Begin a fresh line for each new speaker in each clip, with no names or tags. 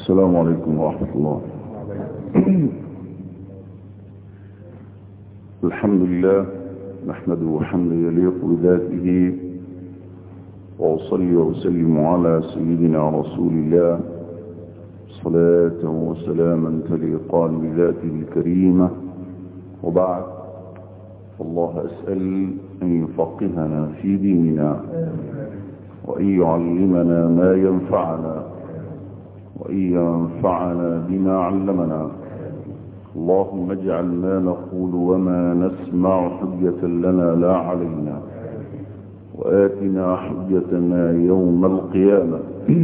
السلام عليكم ورحمة الله الحمد لله نحمده حمدا يليق بذاته وأصلي وأسلم على سيدنا رسول الله صلاة وسلاما تليقان بذاته الكريمة وبعد فالله أسأل أن يفقهنا في ديننا وأن يعلمنا ما ينفعنا وأن ينفعنا بما علمنا اللهم اجعل ما نقول وما نسمع حجة لنا لا علينا وآتنا حجتنا يوم القيامة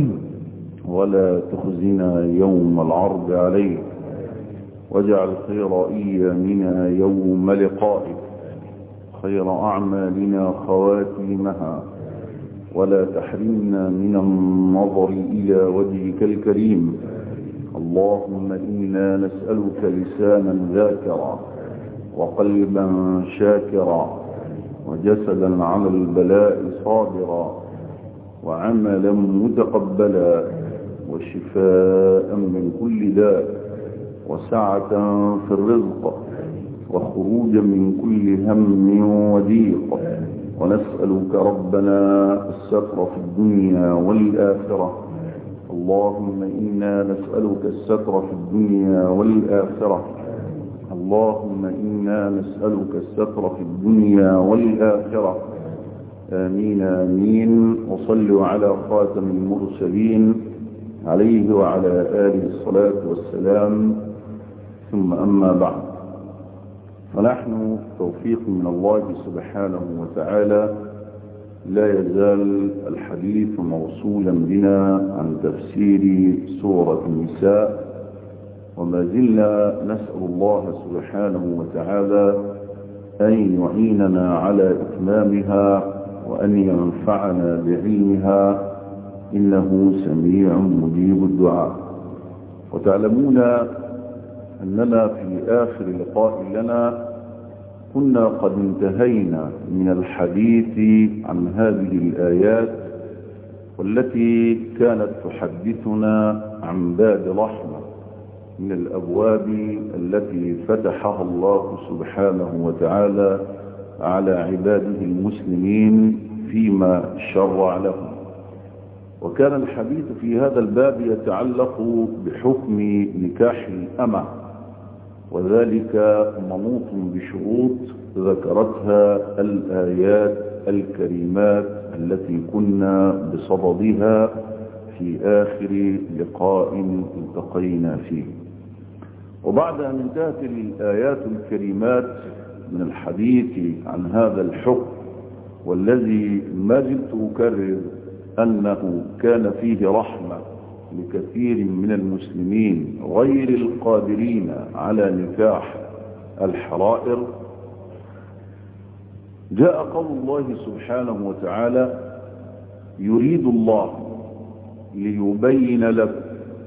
ولا تخزنا يوم العرض عليك واجعل خير أيامنا يوم لقائك خير أعمالنا خواتيمها ولا تحرمنا من النظر إلى وجهك الكريم اللهم إنا نسألك لسانا ذاكرا وقلبا شاكرا وجسدا على البلاء صابرا وعملا متقبلا وشفاء من كل داء وسعة في الرزق وخروجا من كل هم وضيق ونسألك ربنا الستر في الدنيا والآخرة اللهم إنا نسألك الستر في الدنيا والآخرة اللهم إنا نسألك الستر في الدنيا والآخرة آمين آمين وصلوا على خاتم المرسلين عليه وعلى آله الصلاة والسلام ثم أما بعد فنحن توفيق من الله سبحانه وتعالى لا يزال الحديث موصولا بنا عن تفسير سورة النساء وما زلنا نسأل الله سبحانه وتعالى أن يعيننا على إتمامها وأن ينفعنا بعلمها إنه سميع مجيب الدعاء وتعلمون أننا في آخر لقاء لنا كنا قد انتهينا من الحديث عن هذه الآيات والتي كانت تحدثنا عن باب رحمة من الأبواب التي فتحها الله سبحانه وتعالى على عباده المسلمين فيما شرع لهم وكان الحديث في هذا الباب يتعلق بحكم نكاح الأمة وذلك منوط بشروط ذكرتها الآيات الكريمات التي كنا بصددها في آخر لقاء التقينا فيه وبعد أن انتهت الآيات الكريمات من الحديث عن هذا الحكم والذي ما زلت أكرر أنه كان فيه رحمة لكثير من المسلمين غير القادرين على نكاح الحرائر جاء قول الله سبحانه وتعالى يريد الله ليبين لكم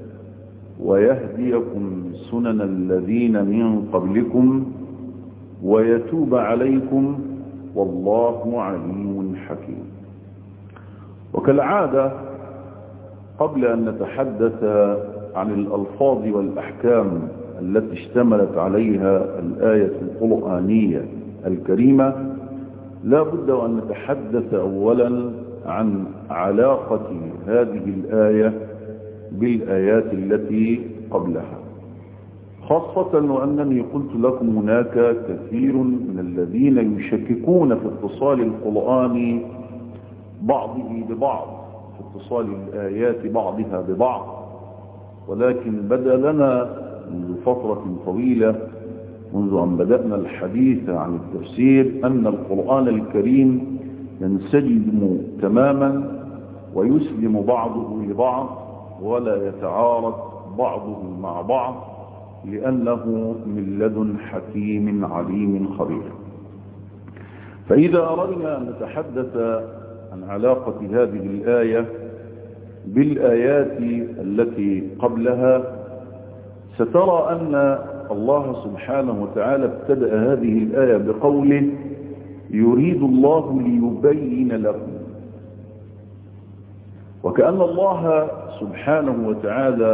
ويهديكم سنن الذين من قبلكم ويتوب عليكم والله عليم حكيم وكالعادة قبل أن نتحدث عن الألفاظ والأحكام التي اشتملت عليها الآية القرآنية الكريمة لا بد أن نتحدث أولا عن علاقة هذه الآية بالآيات التي قبلها خاصة وأنني قلت لكم هناك كثير من الذين يشككون في اتصال القرآن بعضه ببعض في اتصال الآيات بعضها ببعض ولكن بدا لنا منذ فترة طويلة منذ أن بدأنا الحديث عن التفسير أن القرآن الكريم ينسجم تماما ويسلم بعضه لبعض ولا يتعارض بعضه مع بعض لأنه من لدن حكيم عليم خبير فإذا أردنا أن نتحدث عن علاقة هذه الآية بالآيات التي قبلها سترى أن الله سبحانه وتعالى ابتدأ هذه الآية بقوله يريد الله ليبين لكم وكأن الله سبحانه وتعالى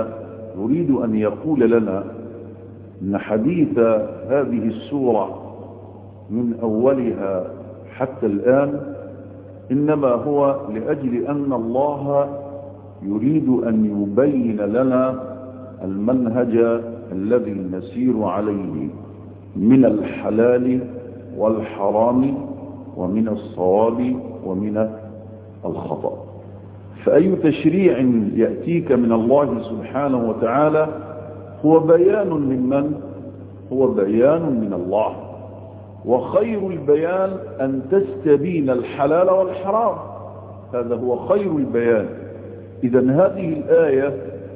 يريد أن يقول لنا أن حديث هذه السورة من أولها حتى الآن إنما هو لأجل أن الله يريد أن يبين لنا المنهج الذي نسير عليه من الحلال والحرام ومن الصواب ومن الخطأ فأي تشريع يأتيك من الله سبحانه وتعالى هو بيان من من؟ هو بيان من الله وخير البيان أن تستبين الحلال والحرام هذا هو خير البيان إذا هذه الآية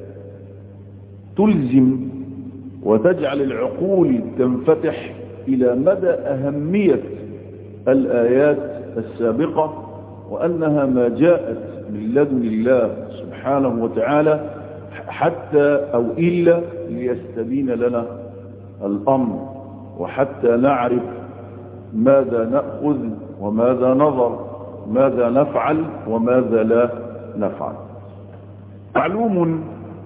تلزم وتجعل العقول تنفتح إلى مدى أهمية الآيات السابقة وأنها ما جاءت من لدن الله سبحانه وتعالى حتى أو إلا ليستبين لنا الأمر وحتى نعرف ماذا نأخذ وماذا نظر ماذا نفعل وماذا لا نفعل معلوم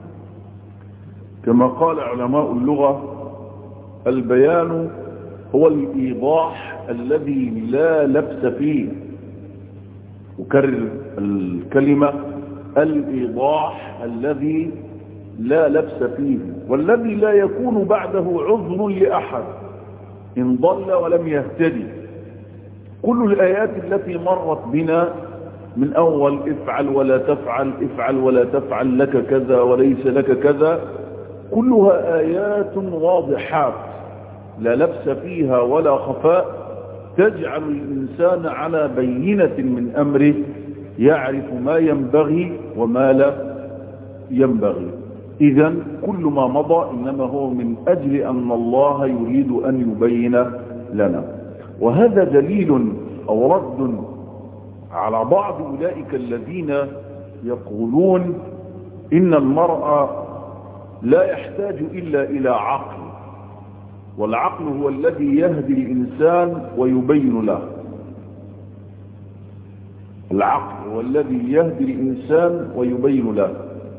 كما قال علماء اللغة البيان هو الإيضاح الذي لا لبس فيه أكرر الكلمة الإيضاح الذي لا لبس فيه والذي لا يكون بعده عذر لأحد إن ضل ولم يهتدي كل الآيات التي مرت بنا من أول افعل ولا تفعل افعل ولا تفعل لك كذا وليس لك كذا كلها آيات واضحات لا لبس فيها ولا خفاء تجعل الإنسان على بينة من أمره يعرف ما ينبغي وما لا ينبغي إذا كل ما مضى إنما هو من أجل أن الله يريد أن يبين لنا وهذا دليل أو رد على بعض أولئك الذين يقولون إن المرأة لا يحتاج إلا إلى عقل والعقل هو الذي يهدي الإنسان ويبين له العقل هو الذي يهدي الإنسان ويبين له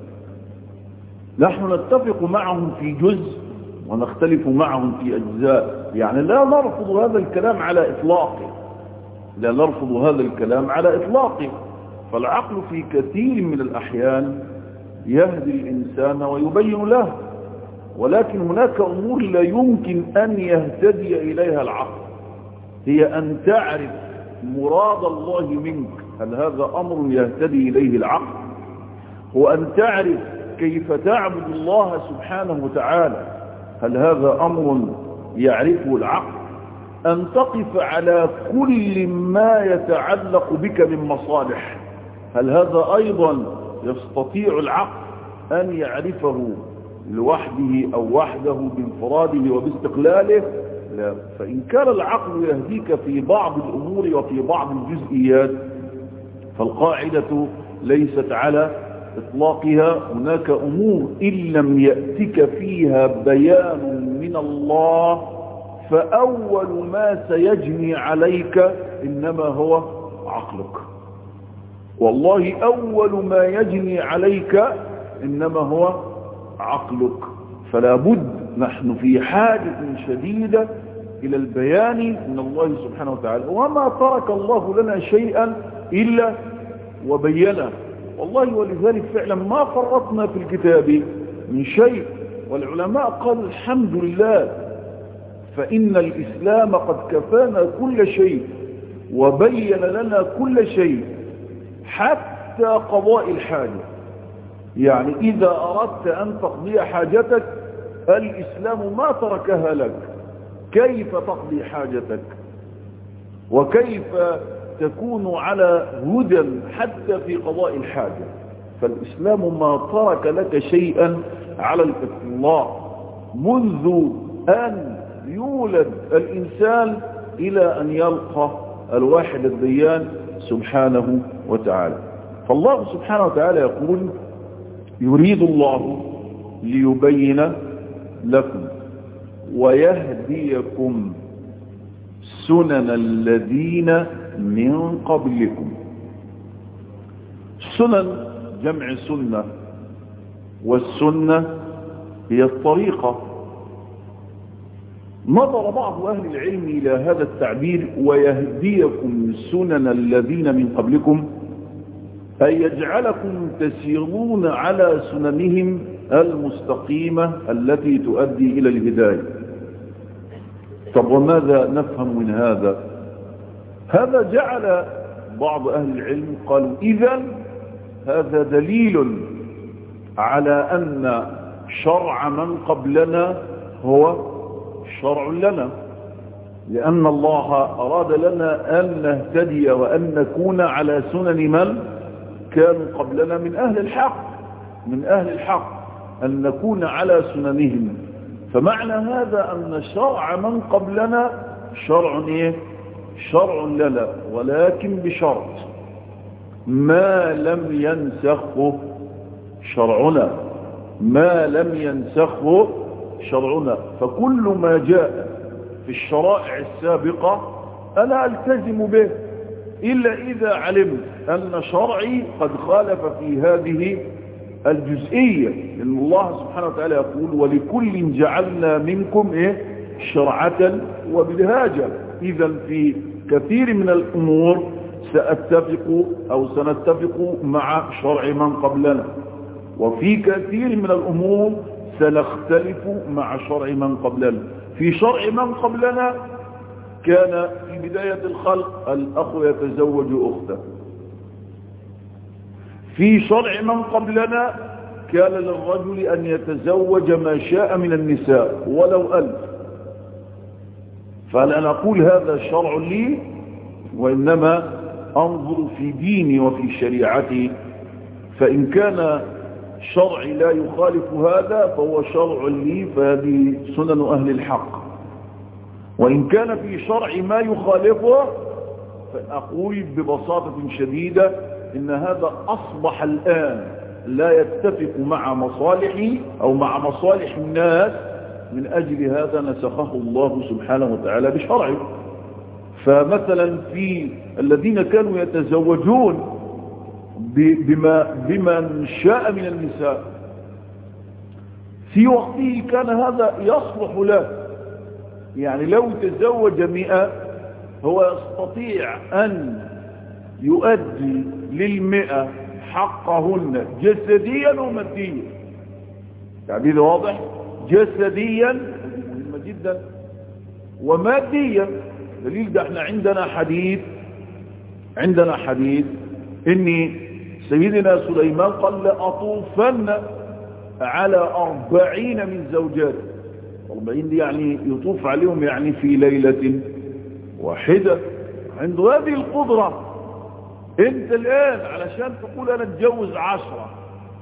نحن نتفق معهم في جزء ونختلف معهم في أجزاء يعني لا نرفض هذا الكلام على إطلاقه لا نرفض هذا الكلام على إطلاقه فالعقل في كثير من الأحيان يهدي الإنسان ويبين له ولكن هناك أمور لا يمكن أن يهتدي إليها العقل هي أن تعرف مراد الله منك هل هذا أمر يهتدي إليه العقل هو أن تعرف كيف تعبد الله سبحانه وتعالى هل هذا أمر يعرفه العقل أن تقف على كل ما يتعلق بك من مصالح هل هذا أيضا يستطيع العقل أن يعرفه لوحده أو وحده بانفراده وباستقلاله لا فإن كان العقل يهديك في بعض الأمور وفي بعض الجزئيات فالقاعدة ليست على إطلاقها هناك أمور إن لم يأتك فيها بيان من الله فأول ما سيجني عليك إنما هو عقلك والله أول ما يجني عليك إنما هو عقلك فلا بد نحن في حاجة شديدة إلى البيان من الله سبحانه وتعالى وما ترك الله لنا شيئا إلا وبينه والله ولذلك فعلا ما فرطنا في الكتاب من شيء والعلماء قالوا الحمد لله فإن الإسلام قد كفانا كل شيء وبين لنا كل شيء حتى قضاء الحاجة يعني إذا أردت أن تقضي حاجتك الإسلام ما تركها لك كيف تقضي حاجتك وكيف تكون على هدى حتى في قضاء الحاجة فالإسلام ما ترك لك شيئا على الإطلاق منذ أن يولد الإنسان إلى أن يلقى الواحد الديان سبحانه وتعالى فالله سبحانه وتعالى يقول يريد الله ليبين لكم ويهديكم سنن الذين من قبلكم سنن جمع سنة والسنة هي الطريقة نظر بعض أهل العلم إلى هذا التعبير ويهديكم سنن الذين من قبلكم أن يجعلكم تسيرون على سننهم المستقيمة التي تؤدي إلى الهداية طب وماذا نفهم من هذا هذا جعل بعض أهل العلم قالوا إذا هذا دليل على أن شرع من قبلنا هو شرع لنا لأن الله أراد لنا أن نهتدي وأن نكون على سنن من كانوا قبلنا من أهل الحق من أهل الحق أن نكون على سننهم فمعنى هذا أن شرع من قبلنا شرع إيه؟ شرع لنا ولكن بشرط ما لم ينسخه شرعنا ما لم ينسخه شرعنا فكل ما جاء في الشرائع السابقة أنا ألتزم به إلا إذا علمت أن شرعي قد خالف في هذه الجزئية إن الله سبحانه وتعالى يقول ولكل جعلنا منكم إيه شرعة وبدهاجة إذا في كثير من الأمور سأتفق أو سنتفق مع شرع من قبلنا وفي كثير من الأمور سنختلف مع شرع من قبلنا في شرع من قبلنا كان في بداية الخلق الأخ يتزوج أخته في شرع من قبلنا كان للرجل أن يتزوج ما شاء من النساء ولو ألف فلا نقول هذا شرع لي وإنما أنظر في ديني وفي شريعتي فإن كان شرعي لا يخالف هذا فهو شرع لي فهذه سنن أهل الحق وإن كان في شرع ما يخالفه فأقول ببساطة شديدة إن هذا أصبح الآن لا يتفق مع مصالحي أو مع مصالح الناس من أجل هذا نسخه الله سبحانه وتعالى بشرعه فمثلا في الذين كانوا يتزوجون بما بمن شاء من النساء في وقته كان هذا يصلح له يعني لو تزوج مئة هو يستطيع أن يؤدي للمئة حقهن جسديا وماديا تعبير واضح جسديا مهمة جدا وماديا دليل ده احنا عندنا حديث عندنا حديث ان سيدنا سليمان قال لأطوفن على أربعين من زوجات أربعين دي يعني يطوف عليهم يعني في ليلة واحدة عنده هذه القدرة انت الآن علشان تقول أنا اتجوز عشرة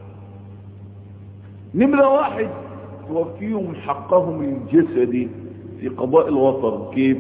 نمرة واحد توفيهم حقهم الجسدي في قضاء الوطن كيف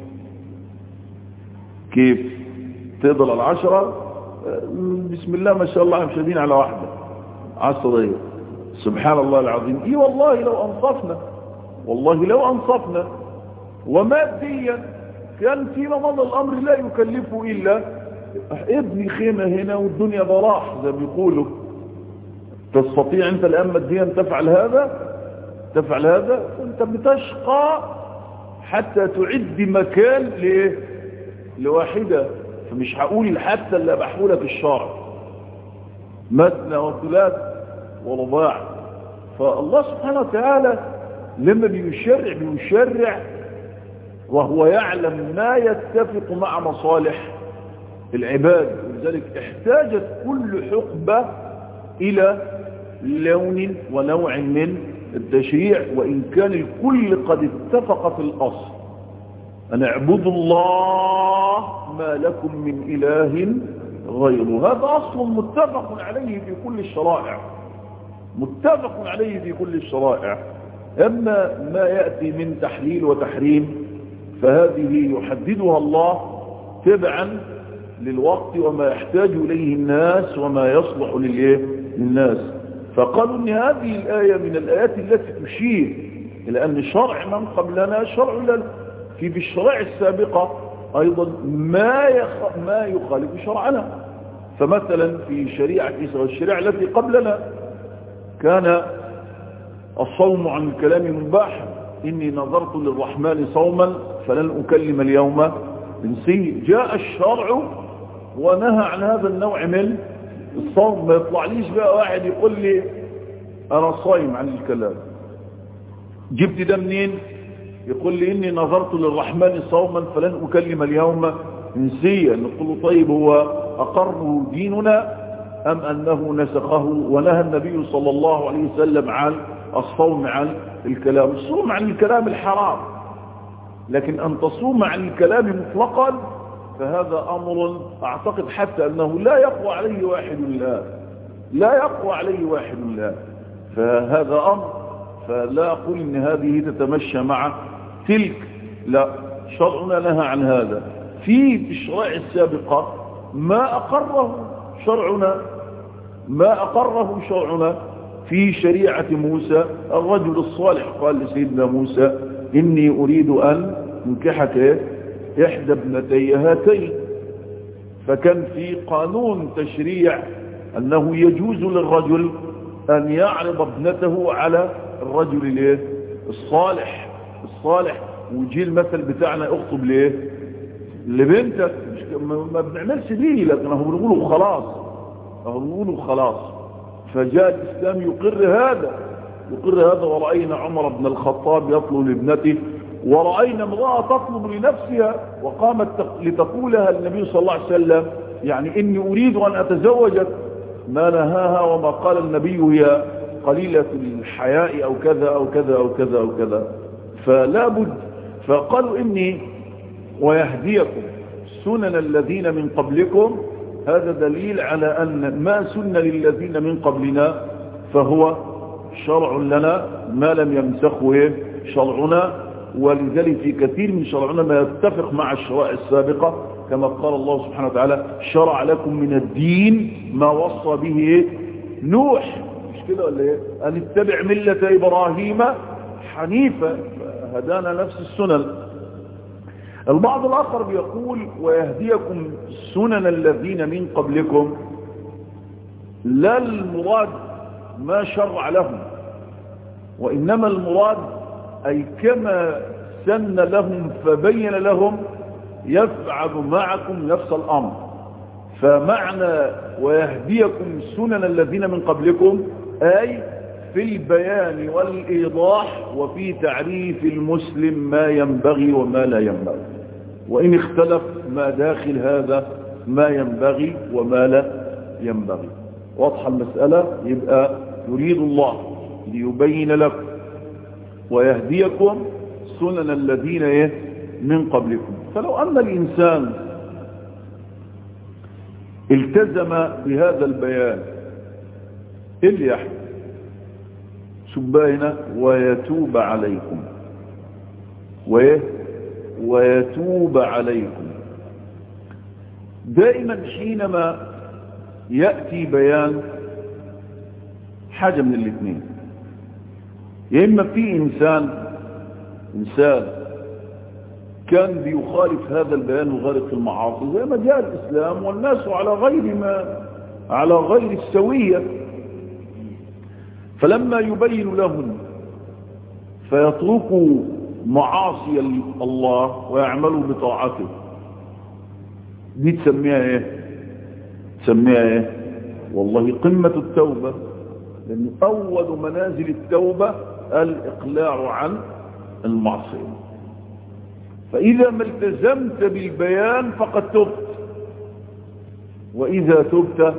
كيف تقدر العشرة بسم الله ما شاء الله مشاهدين على واحدة عشرة سبحان الله العظيم اي والله لو انصفنا والله لو انصفنا وماديا كان فيما مضى الامر لا يكلفه الا ابني خيمة هنا والدنيا براح زي ما بيقولوا تستطيع انت الان ماديا تفعل هذا تفعل هذا انت بتشقى حتى تعد مكان ليه لواحدة فمش هقول حتى اللي بحولة في الشارع مثنى وثلاث ورباع فالله سبحانه وتعالى لما بيشرع بيشرع وهو يعلم ما يتفق مع مصالح العباد ولذلك احتاجت كل حقبة إلى لون ونوع من التشريع وإن كان الكل قد اتفق في الأصل أن اعبدوا الله ما لكم من إله غيره هذا أصل متفق عليه في كل الشرائع متفق عليه في كل الشرائع أما ما يأتي من تحليل وتحريم فهذه يحددها الله تبعا للوقت وما يحتاج إليه الناس وما يصلح للناس فقالوا ان هذه الآية من الآيات التي تشير إلى أن شرع من قبلنا شرع لنا في بالشرائع السابقة أيضا ما يخ... ما يخالف شرعنا فمثلا في شريعة عيسى والشريعة التي قبلنا كان الصوم عن الكلام مباح إني نظرت للرحمن صوما فلن أكلم اليوم انسي جاء الشرع ونهى عن هذا النوع من الصوم ما يطلعليش بقى واحد يقول لي أنا صايم عن الكلام جبت ده منين يقول لي إني نظرت للرحمن صوما فلن أكلم اليوم انسيا نقول له طيب هو أقره ديننا أم أنه نسخه ونهى النبي صلى الله عليه وسلم عن الصوم عن الكلام الصوم عن الكلام الحرام لكن أن تصوم عن الكلام مطلقا فهذا أمر أعتقد حتى أنه لا يقوى عليه واحد الله لا يقوى عليه واحد الله فهذا أمر فلا أقول إن هذه تتمشى مع تلك لا شرعنا نهى عن هذا في الشرائع السابقة ما أقره شرعنا ما أقره شرعنا في شريعة موسى الرجل الصالح قال لسيدنا موسى إني أريد أن انكحك إحدى ابنتي هاتين فكان في قانون تشريع أنه يجوز للرجل أن يعرض ابنته على الرجل الصالح الصالح ويجي المثل بتاعنا اخطب ليه لبنتك مش ما بنعملش دي لكن هو بنقوله خلاص هو بنقوله خلاص فجاء الإسلام يقر هذا يقر هذا ورأينا عمر بن الخطاب يطلب لابنته ورأينا امرأة تطلب لنفسها وقامت لتقولها النبي صلى الله عليه وسلم يعني إني أريد أن أتزوجك ما نهاها وما قال النبي هي قليلة الحياء أو كذا أو كذا أو كذا أو كذا فلا بد فقالوا إني ويهديكم سنن الذين من قبلكم هذا دليل على أن ما سن للذين من قبلنا فهو شرع لنا ما لم يمسخه شرعنا ولذلك في كثير من شرعنا ما يتفق مع الشرائع السابقة كما قال الله سبحانه وتعالى شرع لكم من الدين ما وصى به نوح مش كده ولا ايه أن اتبع ملة إبراهيم حنيفة هدانا نفس السنن البعض الآخر بيقول ويهديكم سنن الذين من قبلكم لا المراد ما شرع لهم وإنما المراد أي كما سن لهم فبين لهم يفعل معكم نفس الأمر فمعنى ويهديكم سنن الذين من قبلكم أي في البيان والإيضاح وفي تعريف المسلم ما ينبغي وما لا ينبغي وإن اختلف ما داخل هذا ما ينبغي وما لا ينبغي واضحة المسألة يبقى يريد الله ليبين لكم ويهديكم سنن الذين من قبلكم فلو أن الإنسان التزم بهذا البيان إيه اللي يحدث سباهنا ويتوب عليكم ويه ويتوب عليكم دائما حينما يأتي بيان حاجة من الاثنين يا إما في إنسان إنسان كان بيخالف هذا البيان وغارق في المعاصي زي ما جاء الإسلام والناس على غير ما على غير السوية فلما يبين لهم فيتركوا معاصي الله ويعملوا بطاعته دي تسميها ايه تسميها ايه والله قمة التوبة لأن أول منازل التوبة الإقلاع عن المعصية فإذا ما التزمت بالبيان فقد تبت وإذا تبت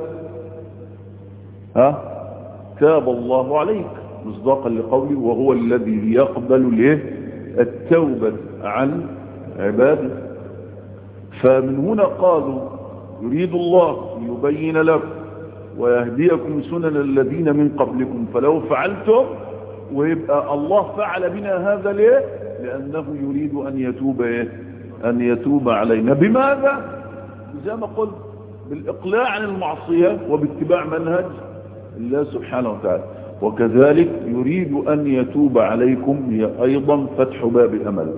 ها تاب الله عليك مصداقا لقوله وهو الذي يقبل له التوبة عن عباده فمن هنا قالوا يريد الله ليبين لكم ويهديكم سنن الذين من قبلكم فلو فعلتم ويبقى الله فعل بنا هذا ليه لأنه يريد أن يتوب إيه؟ أن يتوب علينا بماذا زي ما قلت بالإقلاع عن المعصية وباتباع منهج الله سبحانه وتعالى وكذلك يريد أن يتوب عليكم هي أيضا فتح باب أمل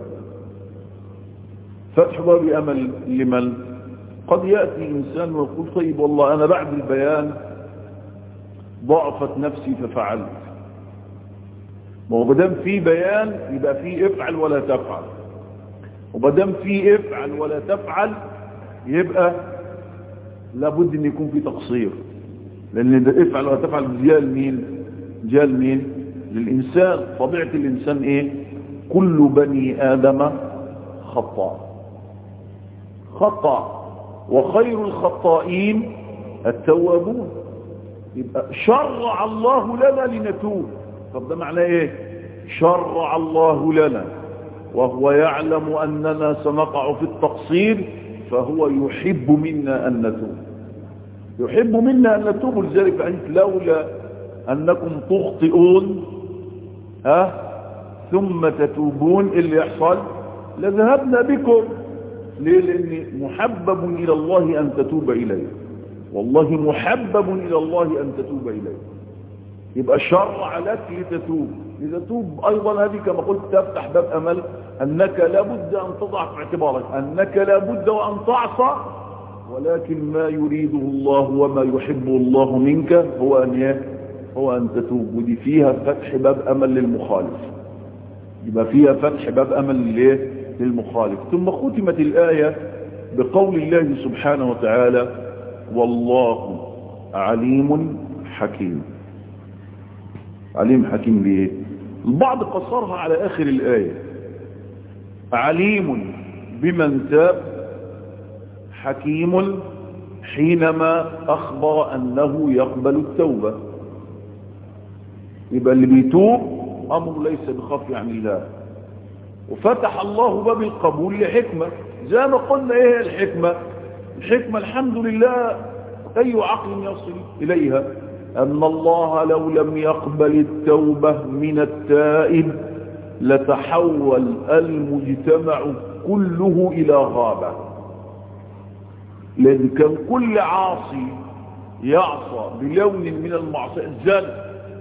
فتح باب أمل لمن قد يأتي إنسان ويقول طيب والله أنا بعد البيان ضعفت نفسي ففعلت ما هو بدام في بيان يبقى في افعل ولا تفعل وبدام في افعل ولا تفعل يبقى لابد ان يكون في تقصير لان ده افعل ولا تفعل جاء لمين جاء لمين للانسان طبيعه الانسان ايه كل بني ادم خطاء خطأ وخير الخطائين التوابون يبقى شرع الله لنا لنتوب طب ده معناه ايه شرع الله لنا وهو يعلم اننا سنقع في التقصير فهو يحب منا ان نتوب يحب منا ان نتوب لذلك فانت لولا انكم تخطئون ها ثم تتوبون اللي يحصل لذهبنا بكم ليه لان محبب الى الله ان تتوب اليه والله محبب الى الله ان تتوب اليه يبقى شرع لك لتتوب لتتوب ايضا هذه كما قلت تفتح باب امل انك لابد ان تضع في اعتبارك انك لابد وان تعصى ولكن ما يريده الله وما يحبه الله منك هو ان هو ان تتوب ودي فيها فتح باب امل للمخالف يبقى فيها فتح باب امل ليه للمخالف ثم ختمت الآية بقول الله سبحانه وتعالى والله عليم حكيم عليم حكيم ليه البعض قصرها على آخر الآية عليم بمن تاب حكيم حينما أخبر أنه يقبل التوبة يبقى اللي بيتوب أمر ليس بخفي عن الله وفتح الله باب القبول لحكمة زي ما قلنا ايه الحكمة الحكمة الحمد لله اي عقل يصل اليها ان الله لو لم يقبل التوبة من التائب لتحول المجتمع كله الى غابة لان كان كل عاصي يعصى بلون من المعصية الزن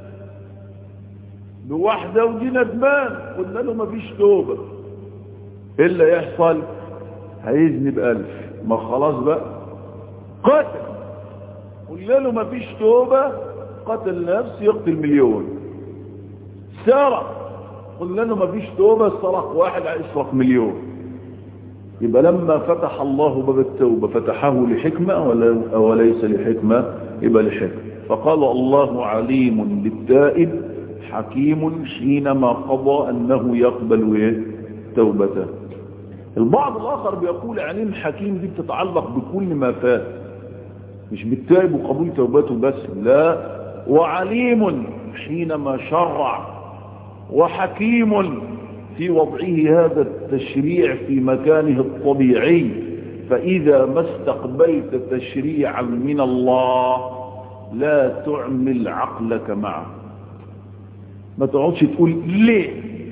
بواحدة ودي ندمان قلنا له مفيش توبة ايه اللي يحصل هيذنب الف ما خلاص بقى قتل قلنا له مفيش توبة قتل نفس يقتل مليون سرق قلنا له مفيش توبة سرق واحد يسرق مليون يبقى لما فتح الله باب التوبة فتحه لحكمة ولا وليس لحكمة يبقى لحكمة فقال الله عليم بالتائب حكيم حينما قضى أنه يقبل توبته البعض الآخر بيقول عليم حكيم دي بتتعلق بكل ما فات مش بالتائب وقبول توبته بس لا وعليم حينما شرع وحكيم في وضعه هذا التشريع في مكانه الطبيعي فإذا ما استقبلت تشريعا من الله لا تعمل عقلك معه ما تقعدش تقول ليه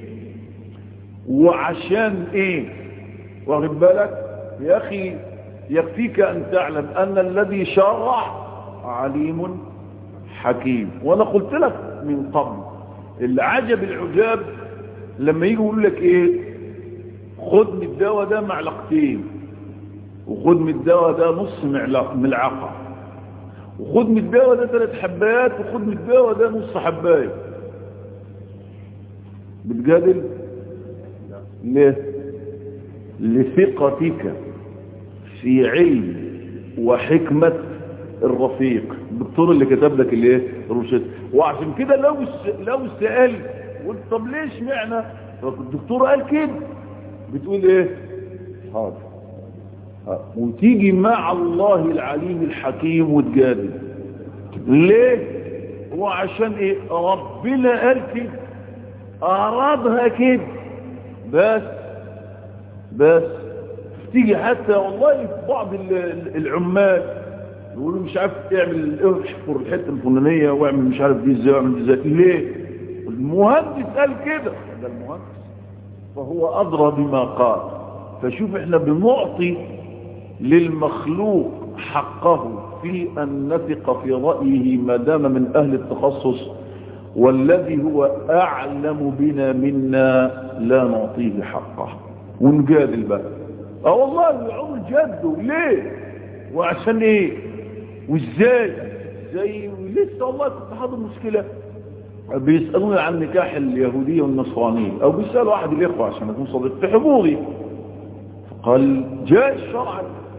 وعشان ايه واخد بالك يا اخي يكفيك ان تعلم ان الذي شرع عليم حكيم وانا قلت لك من قبل العجب العجاب لما يجي يقول لك ايه خد من الدواء ده معلقتين وخد من الدواء ده نص ملعقه وخد من الدواء ده ثلاث حبات وخد من الدواء ده نص حبايه بتجادل ليه لثقتك في علم وحكمة الرفيق الدكتور اللي كتب لك الايه الروشته وعشان كده لو لو سألت قلت طب ليش معنى الدكتور قال كده بتقول ايه حاضر وتيجي مع الله العليم الحكيم وتجادل ليه وعشان ايه ربنا قال كده أرادها كده بس بس تيجي حتى والله في بعض العمال يقولوا مش عارف اعمل احفر الحته الفلانيه واعمل مش عارف دي ازاي واعمل دي ازاي ليه المهندس قال كده ده المهندس فهو ادرى بما قال فشوف احنا بنعطي للمخلوق حقه في ان نثق في رايه ما دام من اهل التخصص والذي هو أعلم بنا منا لا نعطيه حقه ونجادل بقى اه والله يعمل جده ليه وعشان ايه وازاي زي لسه والله كنت حاضر مشكلة بيسألوني عن نكاح اليهودية والنصرانية أو بيسألوا أحد الإخوة عشان أكون صديق في حضوري فقال جاء الشرع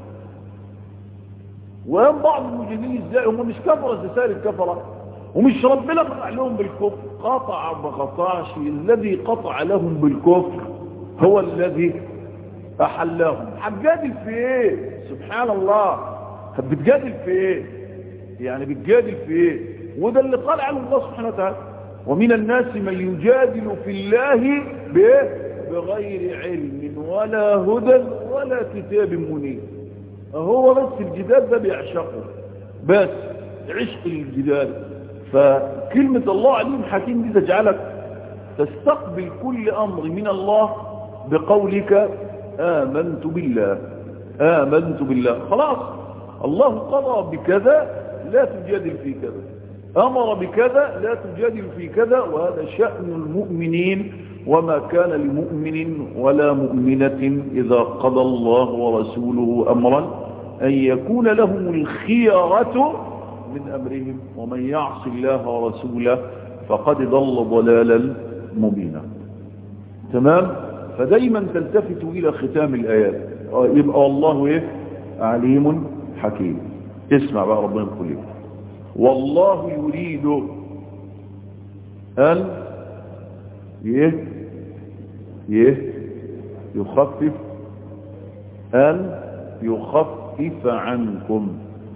وهم بعض المجرمين ازاي هم مش كفرة زي سائر الكفرة ومش ربنا قطع لهم بالكفر قطع ما قطعش الذي قطع لهم بالكفر هو الذي أحلهم هتجادل في ايه سبحان الله بتجادل في ايه يعني بتجادل في ايه وده اللي قال عنه الله سبحانه وتعالى ومن الناس من يجادل في الله بايه بغير علم ولا هدى ولا كتاب منير هو بس الجدال ده بيعشقه بس عشق الجدال فكلمة الله عليم حكيم دي تجعلك تستقبل كل أمر من الله بقولك آمنت بالله آمنت بالله خلاص الله قضى بكذا لا تجادل في كذا أمر بكذا لا تجادل في كذا وهذا شأن المؤمنين وما كان لمؤمن ولا مؤمنة إذا قضى الله ورسوله أمرا أن يكون لهم الخيرة من أمرهم ومن يعص الله ورسوله فقد ضل ضلالا مبينا تمام فدايما تلتفت إلى ختام الآيات يبقى والله إيه عليم حكيم اسمع بقى ربنا يقول لك والله يريد أن يه يه يخفف أن يخفف عنكم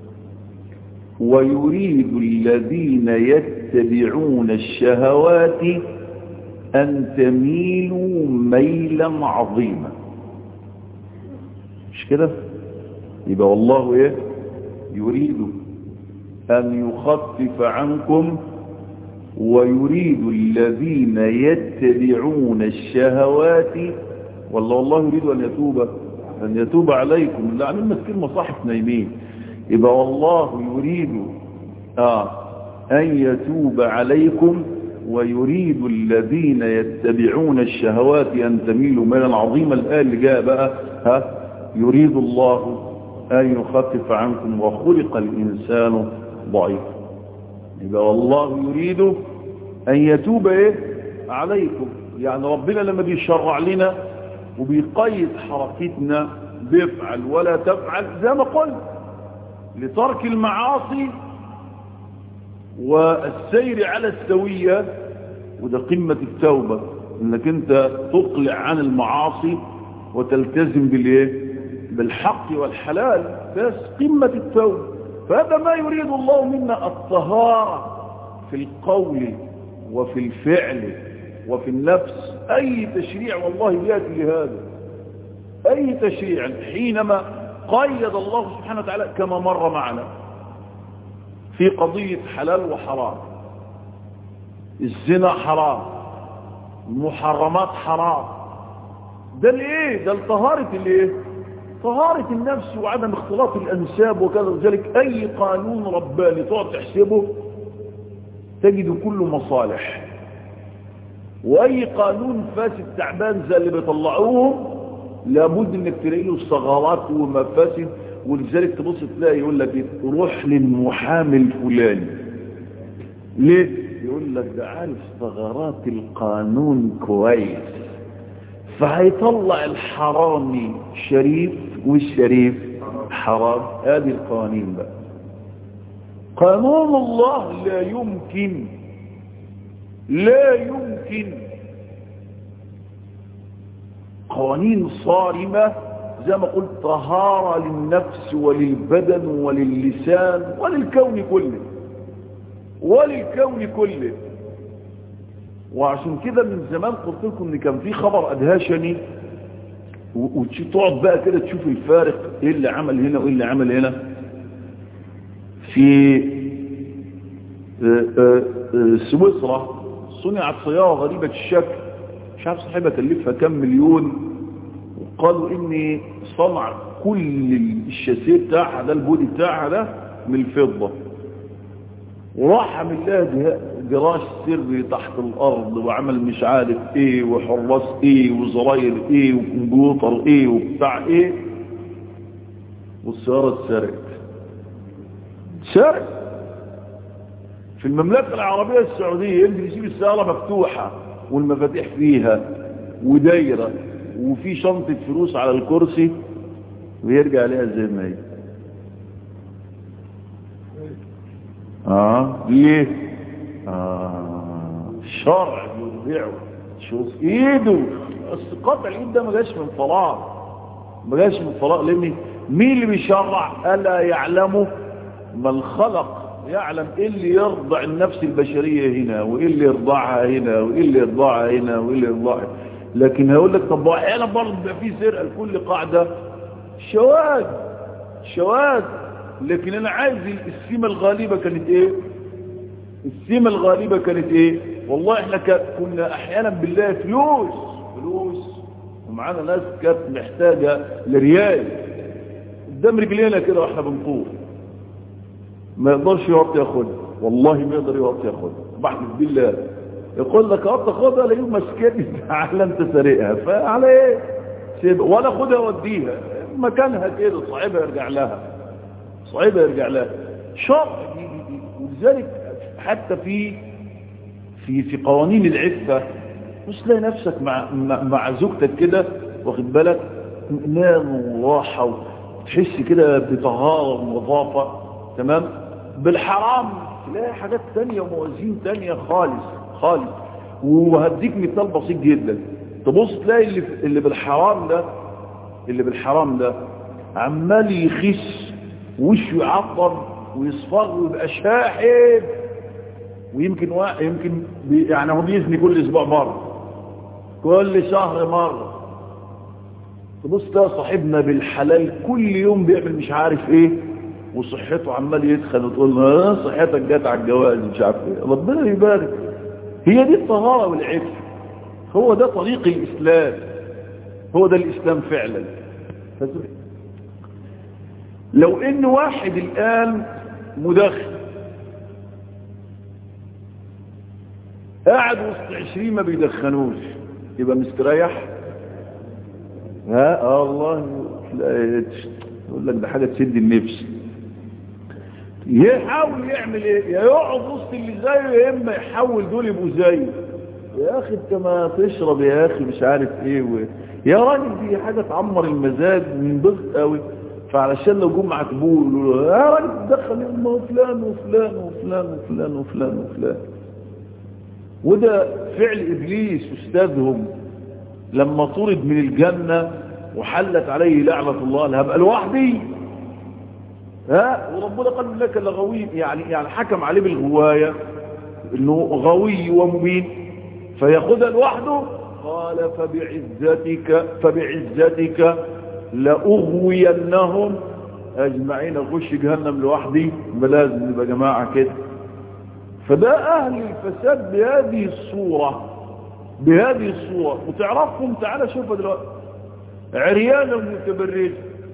ويريد الذين يتبعون الشهوات أن تميلوا ميلا عظيما مش كده يبقى والله ايه يريد أن يخفف عنكم ويريد الذين يتبعون الشهوات والله والله يريد أن يتوب أن يتوب عليكم لا عملنا كلمة صح نايمين يبقى والله يريد آه أن يتوب عليكم ويريد الذين يتبعون الشهوات أن تميلوا ميلا عظيما الآن اللي جاء بقى ها يريد الله أن يخفف عنكم وخلق الإنسان ضعيفا يبقى والله يريد أن يتوب إيه عليكم يعني ربنا لما بيشرع لنا وبيقيد حركتنا بيفعل ولا تفعل زي ما قلت لترك المعاصي والسير على السوية وده قمة التوبة انك انت تقلع عن المعاصي وتلتزم بالايه بالحق والحلال بس قمة التوبة فهذا ما يريد الله منا الطهارة في القول وفي الفعل وفي النفس اي تشريع والله ياتي لهذا اي تشريع حينما قيد الله سبحانه وتعالى كما مر معنا في قضية حلال وحرام الزنا حرام المحرمات حرام ده الايه ده الطهارة الايه طهارة النفس وعدم اختلاط الانساب وكذا ذلك اي قانون رباني تقعد تحسبه تجد كله مصالح واي قانون فاسد تعبان زي اللي بيطلعوهم لابد انك تلاقي له ثغرات ومفاسد ولذلك تبص تلاقي يقول لك روح للمحامي الفلاني ليه يقول لك ده عارف ثغرات القانون كويس فهيطلع الحرامي شريف والشريف حرام هذه القوانين بقى قانون الله لا يمكن لا يمكن قوانين صارمة زي ما قلت طهارة للنفس وللبدن وللسان وللكون كله وللكون كله وعشان كده من زمان قلت لكم ان كان في خبر ادهشني وتقعد بقى كده تشوف الفارق ايه اللي عمل هنا وايه اللي عمل هنا في سويسرا صنعت سيارة غريبة الشكل مش عارف صاحبها كلفها كام مليون وقالوا ان صنع كل الشاسيه بتاعها ده البودي بتاعها ده من الفضة وراح عمل لها جراج سري تحت الارض وعمل مش عارف ايه وحراس ايه وزراير ايه وكمبيوتر ايه وبتاع ايه والسيارة اتسرقت سرق في المملكة العربية السعودية يمكن يسيب السيارة مفتوحة والمفاتيح فيها ودايرة وفي شنطة فلوس على الكرسي ويرجع عليها زي ما هي اه ليه اه الشرع يرجعه شوف ايده بس قطع الايد ده ما جاش من فراغ ما جاش من فراغ لان مين اللي بيشرع الا يعلمه من خلق يعلم ايه اللي يرضع النفس البشرية هنا وايه اللي يرضعها هنا وايه اللي يرضعها هنا وايه اللي يرضعها لكن هقول لك طب احيانا برضه بيبقى في سرقه لكل قاعده شواذ شواذ لكن انا عايز السيمه الغالبه كانت ايه السيمه الغالبه كانت ايه والله احنا كنا احيانا بالله فلوس فلوس ومعانا ناس كانت محتاجه لريال قدام رجلينا كده واحنا بنطوف ما يقدرش يوطي ياخدها والله ما يقدر يوطي ياخدها بحلف بالله يقول لك اه تاخدها الاقيه مسكني تعالى انت سارقها فعلى ايه سيب ولا خدها وديها مكانها كده صعيبها يرجع لها صعيبها يرجع لها شرع ولذلك حتى في في في قوانين العفه مش تلاقي نفسك مع مع زوجتك كده واخد بالك نام وراحه وتحس كده بطهاره ونظافه تمام بالحرام تلاقي حاجات تانية وموازين تانية خالص خالص وهديك مثال بسيط جدا تبص تلاقي اللي, اللي بالحرام ده اللي بالحرام ده عمال يخس وشه يعطر ويصفر ويبقى شاحب ويمكن وا... يمكن بي... يعني هو بيزني كل اسبوع مره كل شهر مره تبص تلاقي صاحبنا بالحلال كل يوم بيعمل مش عارف ايه وصحته عمال يدخل وتقول له صحتك جت على الجواز مش عارف ايه ربنا يبارك هي دي الطهارة والعفة هو ده طريق الإسلام هو ده الإسلام فعلا لو ان واحد الآن مدخن قاعد وسط عشرين ما بيدخنوش يبقى مستريح ها آه الله يقول لك ده حاجة تسد النفس يحاول يعمل ايه يا يقعد وسط اللي زيه يا اما يحول دول يبقوا زيه يا اخي انت ما تشرب يا اخي مش عارف ايه و... يا راجل دي حاجه تعمر المزاج من ضغط قوي فعلشان لو جم معاك بول يا راجل تدخل امه وفلان وفلان وفلان وفلان وفلان وفلان وده فعل ابليس استاذهم لما طرد من الجنه وحلت عليه لعنه الله انا هبقى لوحدي ها وربنا قال لك لغوي يعني يعني حكم عليه بالغوايه انه غوي ومبين فياخذها لوحده قال فبعزتك فبعزتك لاغوينهم اجمعين اخش جهنم لوحدي لازم نبقى جماعه كده فده اهل الفساد بهذه الصوره بهذه الصوره وتعرفهم تعالى شوفها دلوقتي عريانه متبرجه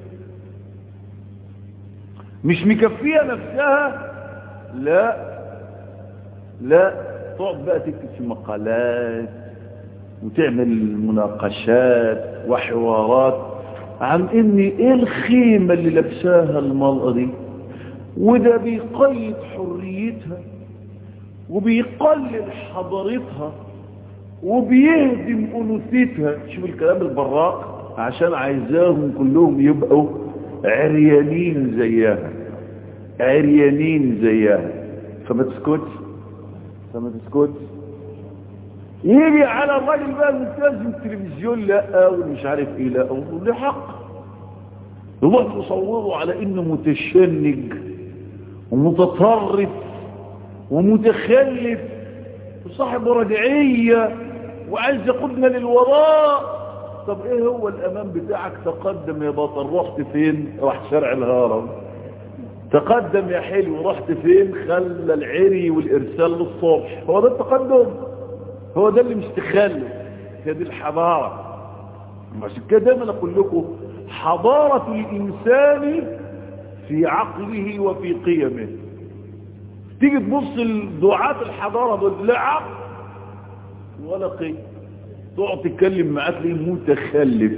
مش مكفية نفسها لا لا تقعد بقى تكتب في مقالات وتعمل مناقشات وحوارات عن ان ايه الخيمة اللي لبساها المرأة دي وده بيقيد حريتها وبيقلل حضارتها وبيهدم انوثتها شوف الكلام البراق عشان عايزاهم كلهم يبقوا عريانين زيها عريانين زيها فما تسكتش فما تسكتش يجي على الراجل بقى ملتزم التلفزيون لا ومش عارف ايه لا له حق يروح تصوره على انه متشنج ومتطرف ومتخلف وصاحب رجعيه وعايز يقودنا للوراء طب ايه هو الامان بتاعك تقدم يا بطل رحت فين راح شارع الهرم تقدم يا حلو رحت فين خلى العري والارسال للصبح هو ده التقدم هو ده اللي مش تخلف هي دي الحضارة عشان كده دايما اقول لكم حضارة الانسان في عقله وفي قيمه تيجي تبص لدعاة الحضارة دول لا عقل ولا قيم تقعد تتكلم معاه تلاقيه متخلف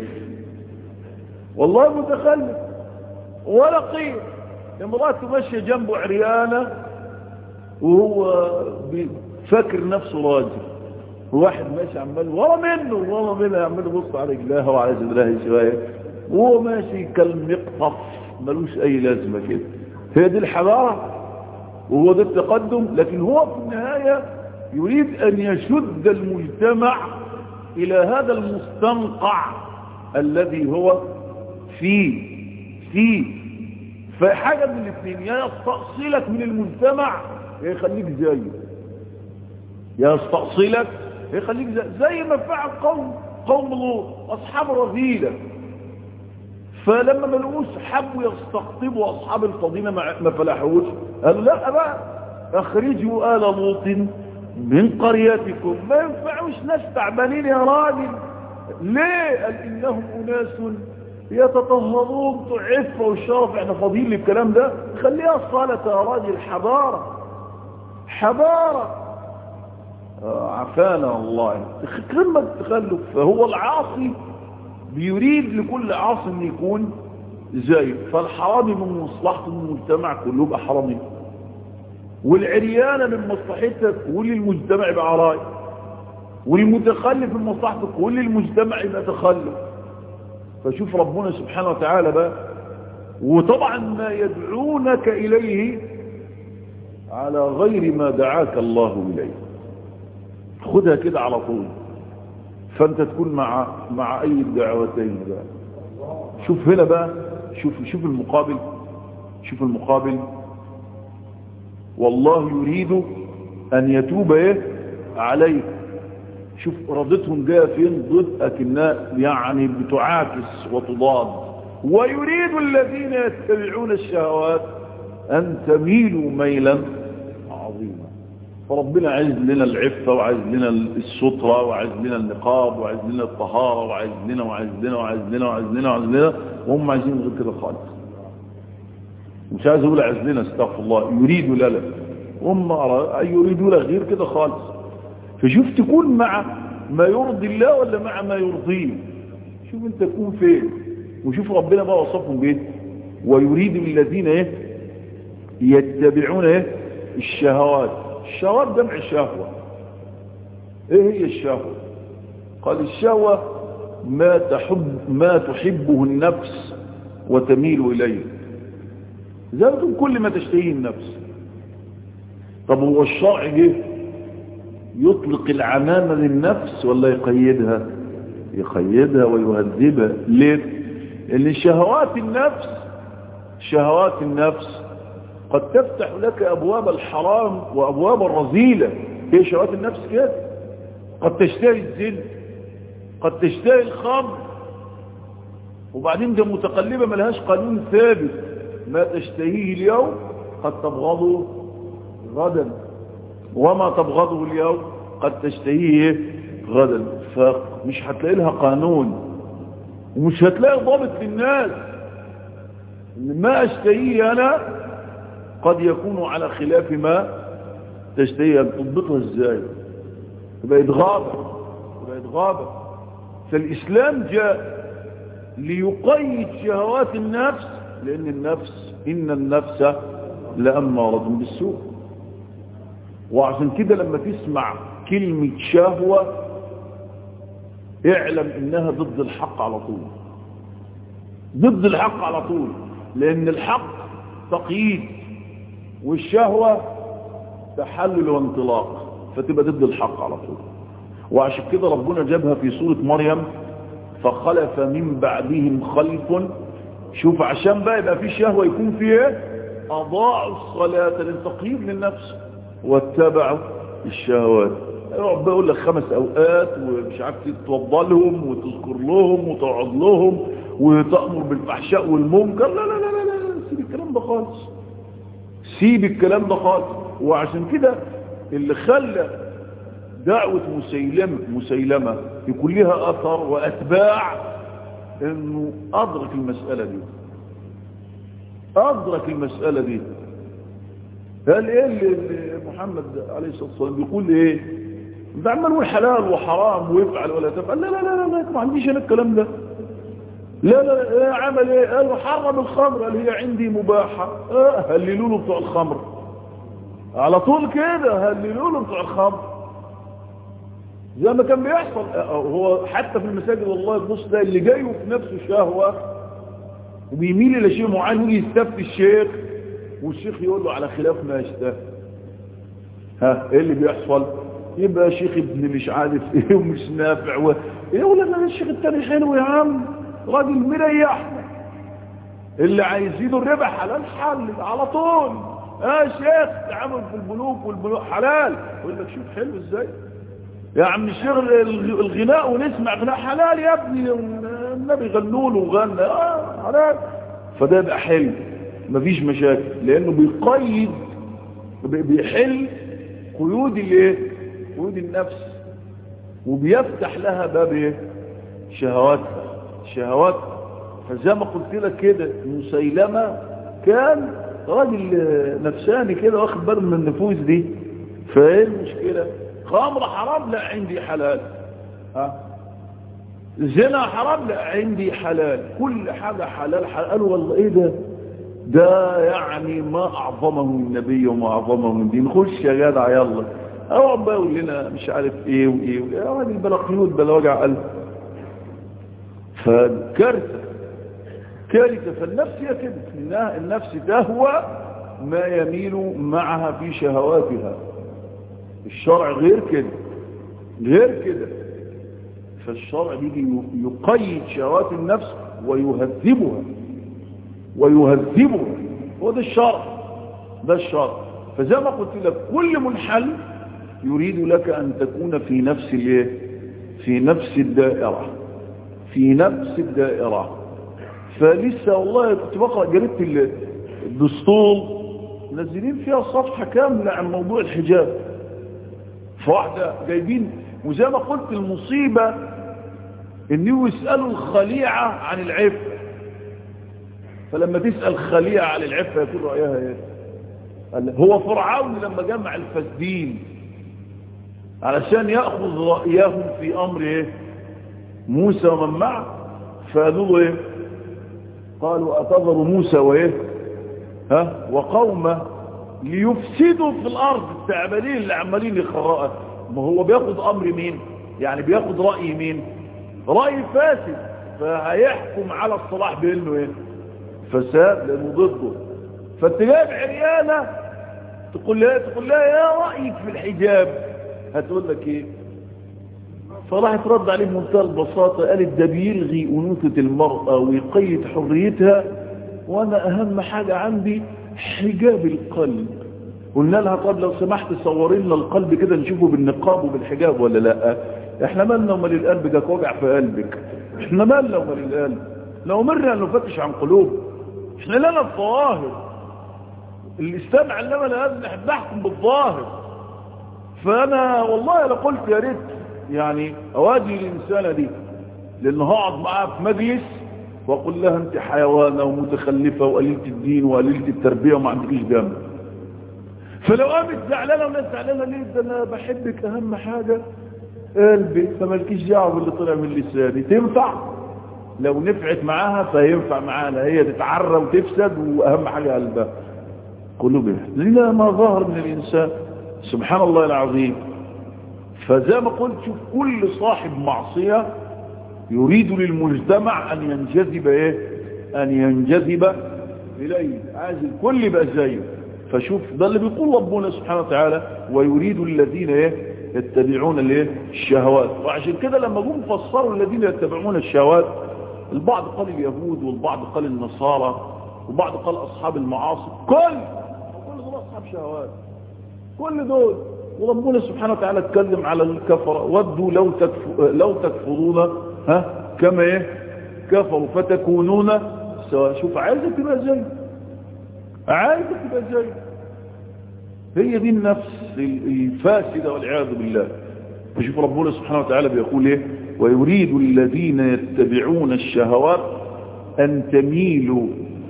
والله متخلف ولا قيم امراته ماشيه جنبه عريانه وهو فاكر نفسه راجل واحد ماشي عمال ورا منه ورا منه عمال يبص على رجلها وعلى صدرها شويه وهو ماشي كالمقطف ملوش اي لازمه كده هي دي الحضاره وهو ده التقدم لكن هو في النهايه يريد ان يشد المجتمع الى هذا المستنقع الذي هو فيه فيه فحاجه من الاثنين يا يستأصلك من المجتمع يا يخليك زيه يا يستأصلك يخليك زي, زي ما فعل قوم قوم لوط اصحاب الرذيله فلما ما لقوش حبوا يستقطبوا اصحاب الفضيله ما فلحوش قالوا لا بقى اخرجوا ال لوط من قريتكم ما ينفعوش ناس تعبانين يا راجل ليه قال انهم اناس يتطهرون تعفه والشرف احنا فاضيين للكلام ده خليها صالة يا راجل حضاره حضاره عفانا والله قمة التخلف فهو العاصي بيريد لكل عاصي ان يكون زيه فالحرامي من مصلحته من المجتمع كله يبقى حرامي والعريانة من مصلحتك كل المجتمع يبقى عراي والمتخلف من مصلحته كل المجتمع يبقى تخلف فشوف ربنا سبحانه وتعالى بقى وطبعا ما يدعونك إليه على غير ما دعاك الله إليه خدها كده على طول فانت تكون مع مع اي الدعوتين بقى شوف هنا بقى شوف شوف المقابل شوف المقابل والله يريد ان يتوب ايه عليك شوف ردتهم جايه فين ضد اكنها يعني بتعاكس وتضاد ويريد الذين يتبعون الشهوات ان تميلوا ميلا عظيما فربنا عايز لنا العفة وعايز لنا السترة وعايز لنا النقاب وعايز لنا الطهارة وعايز لنا وعايز لنا وعايز لنا وعايز لنا وعايز لنا وهم عايزين غير كده خالص مش عايز اقول عايز لنا استغفر الله يريدوا لنا هم يريدوا لك غير كده خالص فشوف تكون مع ما يرضي الله ولا مع ما يرضيه شوف انت تكون فين وشوف ربنا بقى وصفهم بايه ويريد الذين ايه يتبعون ايه الشهوات الشهوات جمع شهوة ايه هي الشهوة قال الشهوة ما تحب ما تحبه النفس وتميل اليه زي كل ما تشتهيه النفس طب هو الشرع جه يطلق العمامة للنفس ولا يقيدها يقيدها ويهذبها ليه لان شهوات النفس شهوات النفس قد تفتح لك أبواب الحرام وأبواب الرذيلة هي شهوات النفس كده قد تشتهي الزن قد تشتهي الخمر وبعدين ده متقلبة ملهاش قانون ثابت ما تشتهيه اليوم قد تبغضه غدا وما تبغضه اليوم قد تشتهيه غدا فمش هتلاقي لها قانون ومش هتلاقي ضابط للناس ما اشتهيه انا قد يكون على خلاف ما تشتهي ان تضبطها ازاي تبقى اتغابة تبقى اتغابة فالاسلام جاء ليقيد شهوات النفس لان النفس ان النفس لأمارة بالسوء وعشان كده لما تسمع كلمة شهوة اعلم انها ضد الحق على طول ضد الحق على طول لان الحق تقييد والشهوة تحلل وانطلاق فتبقى ضد الحق على طول وعشان كده ربنا جابها في سورة مريم فخلف من بعدهم خلف شوف عشان بقى يبقى في شهوة يكون فيها أضاعوا الصلاة للتقييد للنفس واتبعوا الشهوات يقعد بقى يقول لك خمس أوقات ومش عارف تتوضى لهم وتذكر لهم وتقعد لهم وتأمر بالفحشاء والمنكر لا لا لا لا, لا. سيب الكلام ده خالص سيب الكلام ده خالص وعشان كده اللي خلى دعوة مسيلمة, مسيلمة يكون لها أثر وأتباع انه أدرك المسألة دي أدرك المسألة دي قال ايه اللي محمد عليه الصلاة والسلام بيقول ايه انت عمال نقول حلال وحرام ويفعل ولا تفعل لا لا لا لا ما عنديش انا الكلام ده لا لا لا عمل ايه قال حرم الخمر قال هي عندي مباحة اه هللوا له بتوع الخمر على طول كده هللوا له بتوع الخمر زي ما كان بيحصل هو حتى في المساجد والله تبص ده اللي جاي في نفسه شهوة وبيميل الى شيء معين ويجي يستفتي الشيخ والشيخ يقول له على خلاف ما يشتهي ها ايه اللي بيحصل يبقى شيخ ابن مش عارف ايه ومش نافع و... يقول انا الشيخ التاني حلو يا عم راجل مريحنا اللي عايزينه الربا حلال حل على طول اه شيخ تعامل في البنوك والبنوك حلال يقول لك شوف حلو ازاي يا عم الشيخ الغناء ونسمع غناء حلال يا ابني النبي غنوا له وغنى اه حلال فده يبقى حلو مفيش مشاكل لانه بيقيد بيحل قيود الايه قيود النفس وبيفتح لها باب ايه شهواتها شهواتها فزي ما قلت لك كده مسيلمة كان راجل نفساني كده واخد باله من النفوس دي فايه المشكلة خمر حرام لا عندي حلال ها زنا حرام لا عندي حلال كل حاجة حلال حلال قالوا والله ايه ده ده يعني ما اعظمه النبي وما اعظمه من دين خش يا جدع يلا اقعد بقى يقول لنا مش عارف ايه وايه يا راجل بلا قيود بلا وجع قلب فكارثه كارثه فالنفس هي كده انها النفس تهوى ما يميل معها في شهواتها الشرع غير كده غير كده فالشرع بيجي يقيد شهوات النفس ويهذبها ويهذبها هو ده الشرع ده الشرع فزي ما قلت لك كل منحل يريد لك أن تكون في نفس الايه في نفس الدائرة في نفس الدائرة فلسه والله كنت بقرأ جريدة الدستور منزلين فيها صفحة كاملة عن موضوع الحجاب فواحدة جايبين وزي ما قلت المصيبة انه يسألوا الخليعة عن العفة فلما تسأل خليعة عن العفة يكون رأيها ايه هو فرعون لما جمع الفاسدين علشان يأخذ رأيهم في أمر إيه؟ موسى ومن معه فقالوا له إيه قالوا أتذر موسى وإيه ها وقومه ليفسدوا في الأرض التعبانين اللي عمالين يخرقوا ما هو بياخد أمر مين يعني بياخد رأي مين رأي فاسد فهيحكم على الصلاح بأنه إيه فساد لأنه ضده فانت جايب عريانة تقول لها تقول لها يا رأيك في الحجاب هتقول لك ايه فراح ترد عليه بمنتهى البساطة قالت ده بيلغي أنوثة المرأة ويقيد حريتها وأنا أهم حاجة عندي حجاب القلب قلنا لها طب لو سمحت صوري لنا القلب كده نشوفه بالنقاب وبالحجاب ولا لا احنا مالنا ومال القلب جاك وجع في قلبك احنا مالنا ومال القلب لو مرنا أن نفتش عن قلوب احنا لنا الظواهر الإسلام علمنا لازم نحب نحكم بالظاهر فأنا والله لو قلت يا ريت يعني أواجه الإنسانة دي لأنه هقعد معاها في مجلس وأقول لها أنت حيوانة ومتخلفة وقليلة الدين وقليلة التربية وما عندكيش دم فلو قامت زعلانة وناس زعلانة ليه ده أنا بحبك أهم حاجة قلبي فمالكيش دعوه باللي طلع من لساني تنفع لو نفعت معاها فينفع معانا هي تتعرى وتفسد وأهم حاجة قلبها قلوبها لنا ما ظهر من الإنسان سبحان الله العظيم فزي ما قلت شوف كل صاحب معصية يريد للمجتمع أن ينجذب إيه أن ينجذب إليه عايز الكل يبقى زيه فشوف ده اللي بيقول ربنا سبحانه وتعالى ويريد الذين إيه يتبعون الايه الشهوات وعشان كده لما جم فسروا الذين يتبعون الشهوات البعض قال اليهود والبعض قال النصارى وبعض قال أصحاب المعاصي كل كل دول أصحاب شهوات كل دول وربنا سبحانه وتعالى اتكلم على الكفر ودوا لو تكفر لو تكفرون ها كما ايه كفروا فتكونون سواء شوف عايزك تبقى زي عايزك تبقى زي هي دي النفس الفاسدة والعياذ بالله فشوف ربنا سبحانه وتعالى بيقول ايه ويريد الذين يتبعون الشهوات ان تميلوا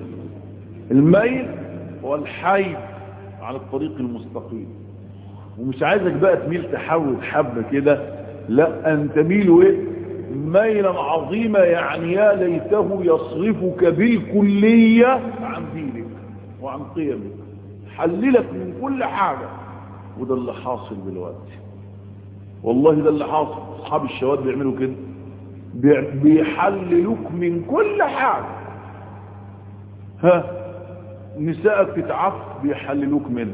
الميل والحيد على الطريق المستقيم ومش عايزك بقى تميل تحود حبة كده لا ان تميلوا ايه ميلا عظيما يعني يا ليته يصرفك بالكلية عن دينك وعن قيمك حللك من كل حاجة وده اللي حاصل دلوقتي والله ده اللي حاصل اصحاب الشواذ بيعملوا كده بيحللوك من كل حاجه ها نسائك تتعف بيحللوك منه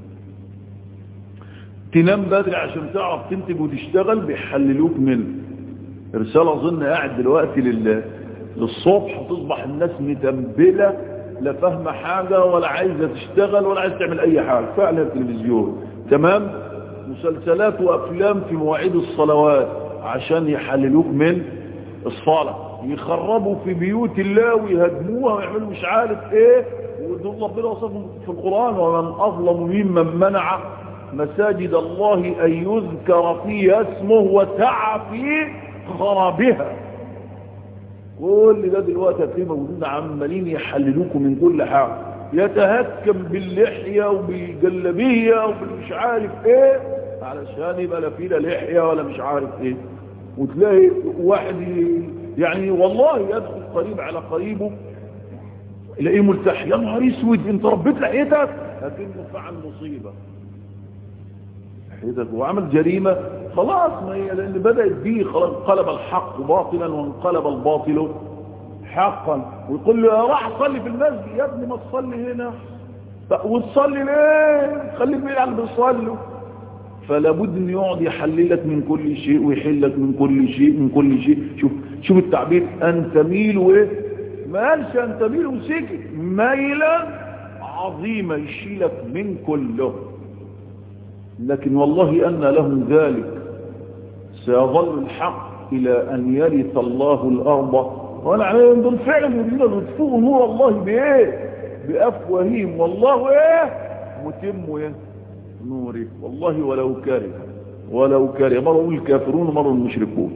تنام بدري عشان تعرف تنتج وتشتغل بيحللوك منه رسالة اظن قاعد دلوقتي لل... للصبح تصبح الناس متنبلة لا فاهمة حاجة ولا عايزة تشتغل ولا عايزة تعمل اي حاجة فعلا التلفزيون تمام مسلسلات وافلام في مواعيد الصلوات عشان يحللوك من الصلاة يخربوا في بيوت الله ويهدموها ويعملوا مش عارف ايه ودول ربنا وصفهم في القرآن ومن اظلم ممن منع مساجد الله ان يذكر فيها اسمه وسعى في خرابها كل ده دلوقتي هتلاقيه موجودين عمالين يحللوكم من كل حاجه يتهكم باللحيه وبالجلابيه وبالمش عارف ايه علشان يبقى لا فيه لا لحيه ولا مش عارف ايه وتلاقي واحد يعني والله يدخل قريب على قريبه يلاقيه ملتحي يا نهار اسود انت ربيت لحيتك لكنه فعل مصيبه لحيتك وعمل جريمه خلاص ما هي لان بدات به خلاص انقلب الحق باطلا وانقلب الباطل حقا ويقول له يا راح صلي في المسجد يا ابني ما تصلي هنا وتصلي ليه خليك بعيد عن اللي بيصلوا فلا بد ان يقعد يحللك من كل شيء ويحلك من كل شيء من كل شيء شوف شوف التعبير ان تميل وايه ما قالش ان تميل وسكت ميلا عظيمه يشيلك من كله لكن والله ان لهم ذلك سيظل الحق الى ان يرث الله الارض ولا عليهم دول فعلا يريدون ان يطفئوا نور الله بايه بافواههم والله ايه متم ايه نوره والله ولو كره ولو كره مرة يقول الكافرون ومرة المشركون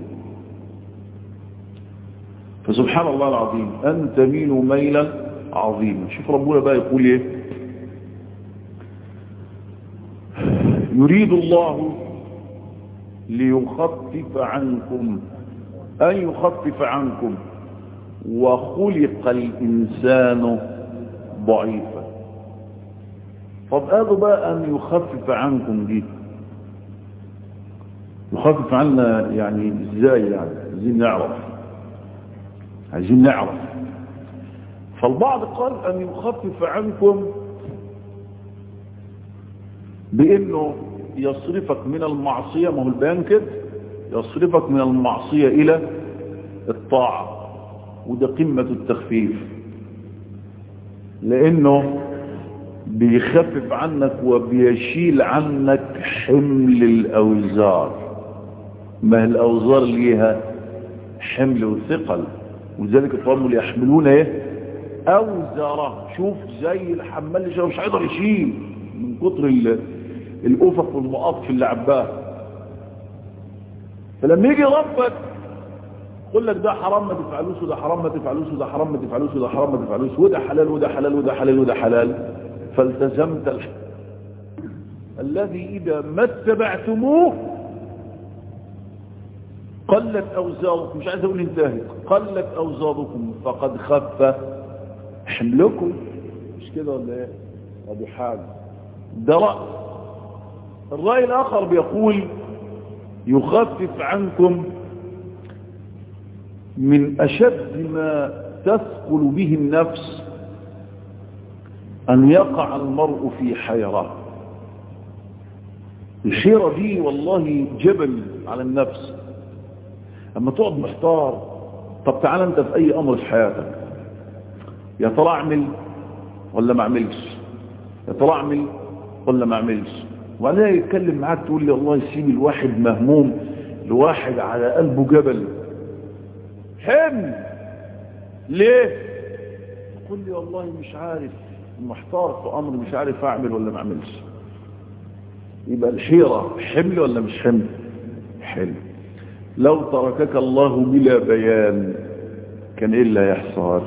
فسبحان الله العظيم أن تميلوا ميلا عظيما شوف ربنا بقى يقول ايه يريد الله ليخفف عنكم أن يخفف عنكم وخلق الإنسان ضعيفا طب قالوا بقى أن يخفف عنكم دي يخفف عنا يعني ازاي يعني عايزين نعرف عايزين نعرف فالبعض قال أن يخفف عنكم بأنه يصرفك من المعصية ما هو البيان كده يصرفك من المعصية إلى الطاعة وده قمة التخفيف لأنه بيخفف عنك وبيشيل عنك حمل الأوزار ما هي الأوزار ليها حمل وثقل ولذلك القوم اللي يحملون ايه أوزاره شوف زي الحمال اللي مش هيقدر يشيل من كتر الأفق والمقاطف اللي عباه فلما يجي ربك يقول لك ده حرام ما تفعلوش وده حرام ما تفعلوش وده حرام ما تفعلوش وده حرام ما تفعلوش وده حلال وده حلال وده حلال وده حلال فالتزمت الح... الذي إذا ما اتبعتموه قلت أوزاركم مش عايز أقول انتهت قلت أوزاركم فقد خف حملكم مش كده ولا ايه ادي حاجة ده رأي الرأي الآخر بيقول يخفف عنكم من أشد ما تثقل به النفس أن يقع المرء في حيرة الحيرة دي والله جبل على النفس أما تقعد محتار طب تعال أنت في أي أمر في حياتك يا ترى أعمل ولا ما أعملش يا ترى أعمل ولا ما أعملش وبعدين يتكلم معاك تقول لي الله يسيب الواحد مهموم الواحد على قلبه جبل حمل ليه تقول لي والله مش عارف محتار في امر مش عارف اعمل ولا ما اعملش يبقى الحيرة حمل ولا مش حمل حمل لو تركك الله بلا بيان كان ايه اللي هيحصل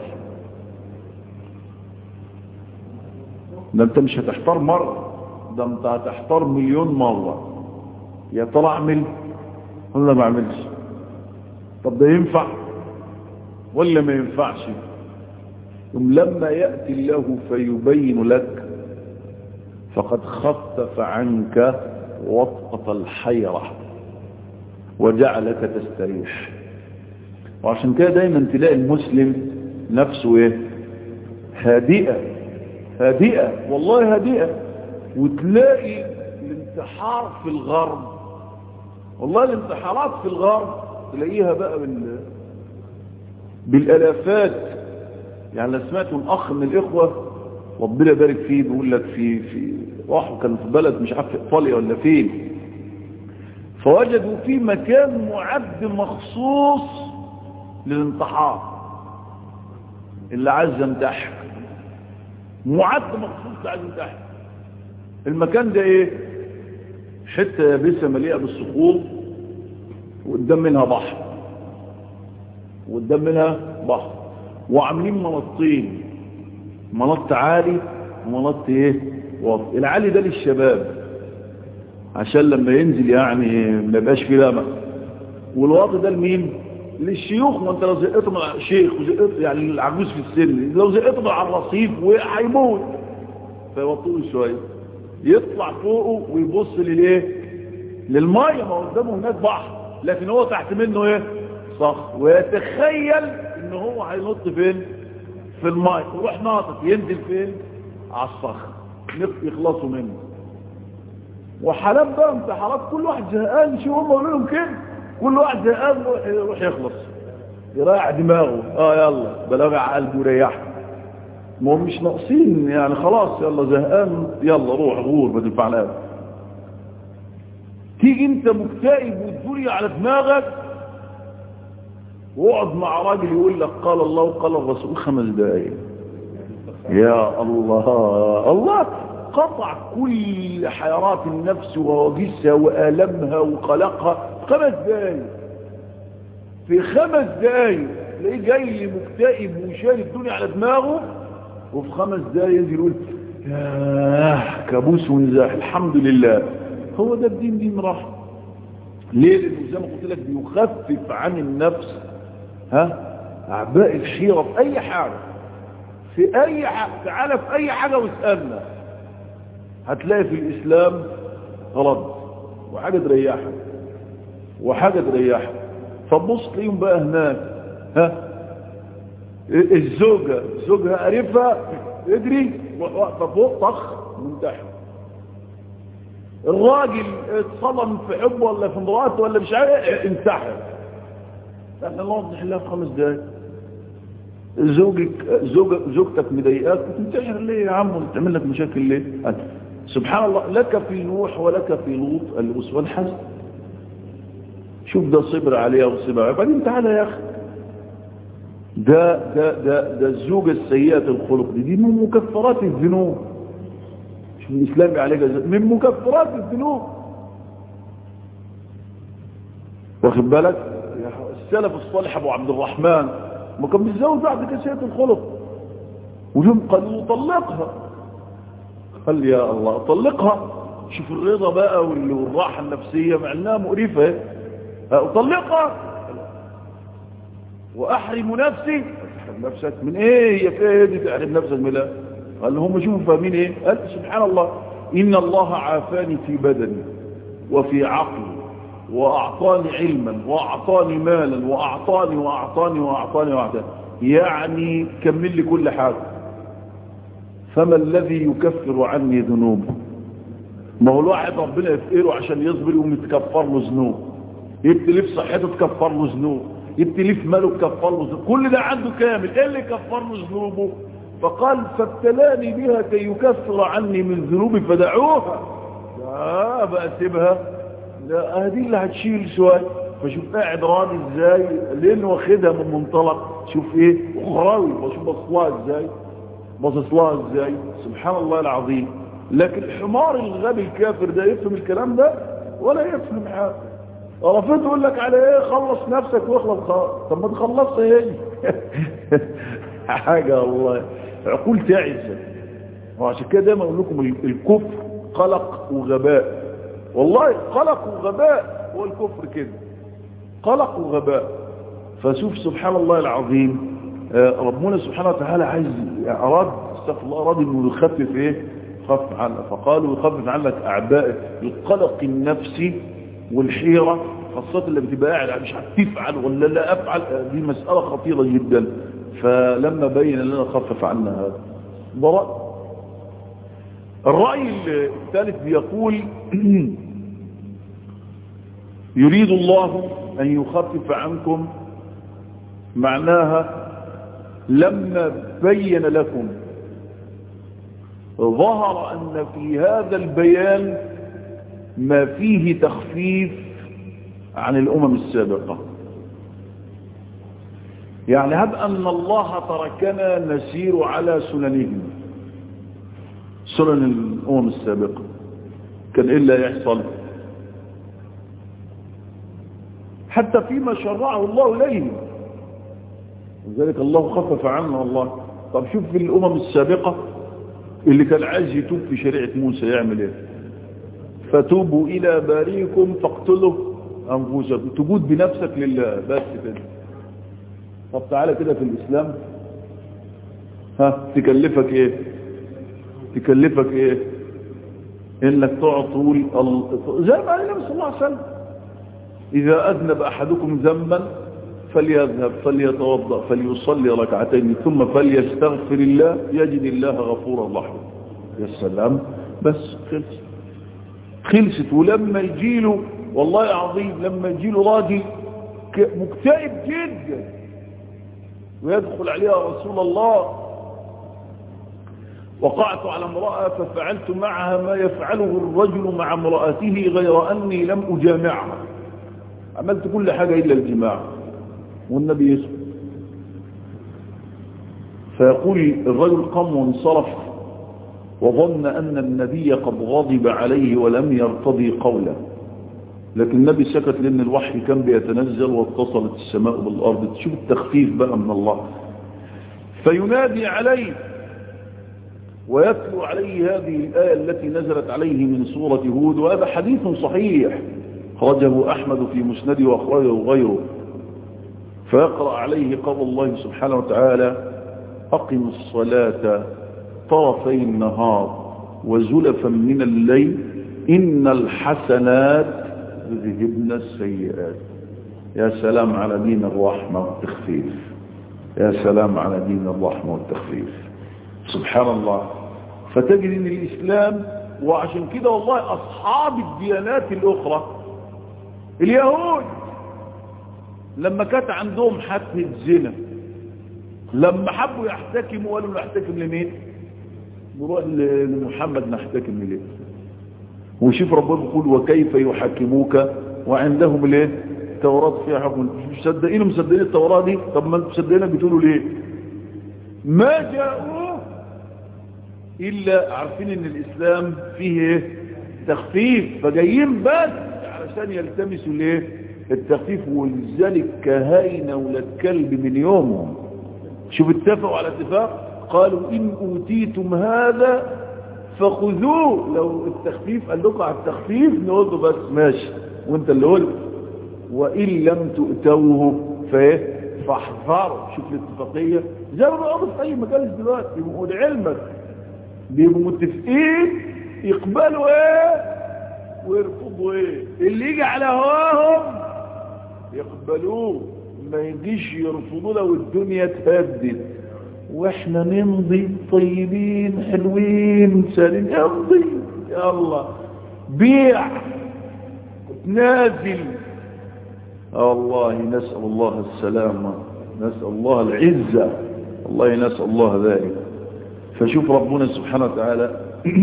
ده انت مش هتحتار مرة ده انت هتحتار مليون مرة يا ترى اعمل ولا ما اعملش طب ده ينفع ولا ما ينفعش ثم لما يأتي الله فيبين لك فقد خفف عنك وطأة الحيرة وجعلك تستريح وعشان كده دايما تلاقي المسلم نفسه ايه هادئة هادئة والله هادئة وتلاقي الانتحار في الغرب والله الانتحارات في الغرب تلاقيها بقى بال بالالافات يعني لو سمعت من اخ من الاخوه ربنا يبارك فيه بيقول لك في في راحوا كان في بلد مش عارف ايطاليا ولا فين فوجدوا في مكان معد مخصوص للانتحار اللي عايز ينتحر معد مخصوص لعايز ينتحر المكان ده ايه حته يابسه مليئه بالصخور وقدام منها بحر وقدام منها بحر وعاملين منطين منط عالي ومنط ايه واطي العالي ده للشباب عشان لما ينزل يعني ما يبقاش فيه لمع والواطي ده لمين للشيوخ ما انت لو زقته مع شيخ وزقته يعني العجوز في السن لو زقته مع الرصيف وهيموت فيوطوه شويه يطلع فوقه ويبص للايه للميه ما قدامه هناك بحر لكن هو تحت منه ايه صخر ويتخيل ان هو هينط فين في الماء يروح ناطط ينزل فين على الصخر يخلصوا منه وحالات بقى انتحارات كل واحد زهقان شو هم يقولوا لهم كده كل واحد زهقان يروح يخلص يريح دماغه اه يلا بلغع قلبه وريحه ما هم مش ناقصين يعني خلاص يلا زهقان يلا روح غور ما تنفعناش تيجي انت مكتئب والدنيا على دماغك واقعد مع راجل يقول لك قال الله وقال الرسول خمس دقايق يا الله الله قطع كل حيرات النفس ووجسها وآلمها وقلقها خمس دقايق في خمس دقايق تلاقيه جاي مكتئب وشايل الدنيا على دماغه وفي خمس دقايق ينزل يقول ياه كابوس ونزاح الحمد لله هو ده الدين دين راحه ليه لانه زي ما قلت لك بيخفف عن النفس ها اعباء الحيره في اي حاجه في اي حاجه تعالى في اي حاجه واسالنا هتلاقي في الاسلام رد وحاجه تريحك وحاجه تريحك فبص تلاقيهم بقى هناك ها الزوجه زوجها قريفها اجري واقفه فوق طخ منتحر الراجل اتصدم في حبه ولا في مراته ولا مش عارف انتحر احنا نقعد نحلها في خمس دقايق زوجك زوج زوجتك مضايقاك بتنتحر ليه يا عم وبتعمل لك مشاكل ليه سبحان الله لك في نوح ولك في لوط الاسوه الحسن شوف ده صبر عليها وصبر عليها بعدين تعالى يا اخي ده ده ده ده الزوجه السيئه الخلق دي, دي من مكفرات الذنوب شوف الاسلام عليك من مكفرات الذنوب واخد بالك السلف الصالح ابو عبد الرحمن ما كان متزوج بعد كده سيئه الخلق وجم قالوا طلقها قال يا الله طلقها شوف الرضا بقى والراحه النفسيه مع انها مقرفه اطلقها واحرم نفسي تحرم نفسك من ايه هي في ايه دي تحرم نفسك من لا قال هم شوفوا فاهمين ايه قال سبحان الله ان الله عافاني في بدني وفي عقلي واعطاني علما واعطاني مالا واعطاني واعطاني واعطاني واعطاني يعني كمل لي كل حاجه فما الذي يكفر عني ذنوبه ما هو الواحد ربنا يفقره عشان يصبر يقوم يتكفر له ذنوب يبتلي في صحته تكفر له ذنوب يبتلي في ماله تكفر له ذنوب كل ده عنده كامل ايه اللي كفر له ذنوبه فقال فابتلاني بها كي يكفر عني من ذنوبي فدعوها لا بقى سيبها لا هذه اللي هتشيل شويه فشوف قاعد راضي ازاي لين واخدها من منطلق شوف ايه اخروي وشوف بصلها ازاي بصصلها ازاي سبحان الله العظيم لكن الحمار الغبي الكافر ده يفهم الكلام ده ولا يفهم حاجه رفض يقول لك على ايه خلص نفسك واخلص خلاص طب ما تخلصها ايه حاجه والله عقول تعزه وعشان كده دايما اقول لكم الكفر قلق وغباء والله قلق وغباء هو الكفر كده قلق وغباء فشوف سبحان الله العظيم ربنا سبحانه وتعالى عايز اراد استغفر الله اراد انه يخفف ايه يخفف عنك فقالوا يخفف عنك أعباء القلق النفسي والحيرة خاصة اللي بتبقى قاعد مش هتفعل ولا لا أفعل دي مسألة خطيرة جدا فلما بين لنا خفف عنا هذا ده رأي الرأي الثالث بيقول يريد الله أن يخفف عنكم معناها لما بين لكم ظهر أن في هذا البيان ما فيه تخفيف عن الأمم السابقة يعني هب أن الله تركنا نسير على سننهم سنن الأمم السابقة كان إلا يحصل حتى فيما شرعه الله إليهم لذلك الله خفف عنا والله طب شوف في الأمم السابقة اللي كان عايز يتوب في شريعة موسى يعمل ايه فتوبوا إلى باريكم فاقتلوا أنفسكم تجود بنفسك لله بس كده طب تعالى كده في الإسلام ها تكلفك ايه تكلفك ايه انك تقعد تقول ال... زي ما قال النبي صلى الله عليه وسلم اذا اذنب احدكم ذنبا فليذهب فليتوضا فليصلي ركعتين ثم فليستغفر الله يجد الله غفورا رحيما يا سلام بس خلص خلصت ولما يجيله والله عظيم لما يجيله راجل مكتئب جدا ويدخل عليها رسول الله وقعت على امرأة ففعلت معها ما يفعله الرجل مع امرأته غير أني لم أجامعها عملت كل حاجة إلا الجماع والنبي يسكت فيقول الرجل قام وانصرف وظن أن النبي قد غضب عليه ولم يرتضي قوله لكن النبي سكت لأن الوحي كان بيتنزل واتصلت السماء بالأرض تشوف التخفيف بقى من الله فينادي عليه ويتلو عليه هذه الآية التي نزلت عليه من سورة هود وهذا حديث صحيح خرجه أحمد في مسنده وأخرجه غيره فيقرأ عليه قول الله سبحانه وتعالى أقم الصلاة طرفي النهار وزلفا من الليل إن الحسنات يذهبن السيئات يا سلام على دين الرحمة والتخفيف يا سلام على دين الرحمة والتخفيف سبحان الله فتجد ان الاسلام وعشان كده والله اصحاب الديانات الاخرى اليهود لما كانت عندهم حتى زنا لما حبوا يحتكموا قالوا نحتكم لمين نروح لمحمد نحتكم ليه وشوف ربنا يقول وكيف يحكموك وعندهم الايه التوراة فيها حكم مش مصدقين مصدقين التوراة دي طب ما انتم مصدقينها بتقولوا ليه ما جاءوه إلا عارفين ان الإسلام فيه ايه تخفيف فجايين بس علشان يلتمسوا الايه التخفيف ولذلك كهين ولاد كلب من يومهم شوف اتفقوا على اتفاق قالوا إن أوتيتم هذا فخذوه لو التخفيف قال لكم على التخفيف نقول له بس ماشي وانت اللي قلت وإن لم تؤتوه فايه فاحذروا شوف الاتفاقية زي ما بيقولوا في أي مجالس دلوقتي بيبقوا لعلمك بيبقوا متفقين يقبلوا ايه ويرفضوا ايه اللي يجي على هواهم يقبلوه ما يجيش يرفضوا لو الدنيا تهدد واحنا نمضي طيبين حلوين سالين امضي يلا بيع نازل والله نسأل الله السلامة نسأل الله العزة والله نسأل الله ذلك فشوف ربنا سبحانه وتعالى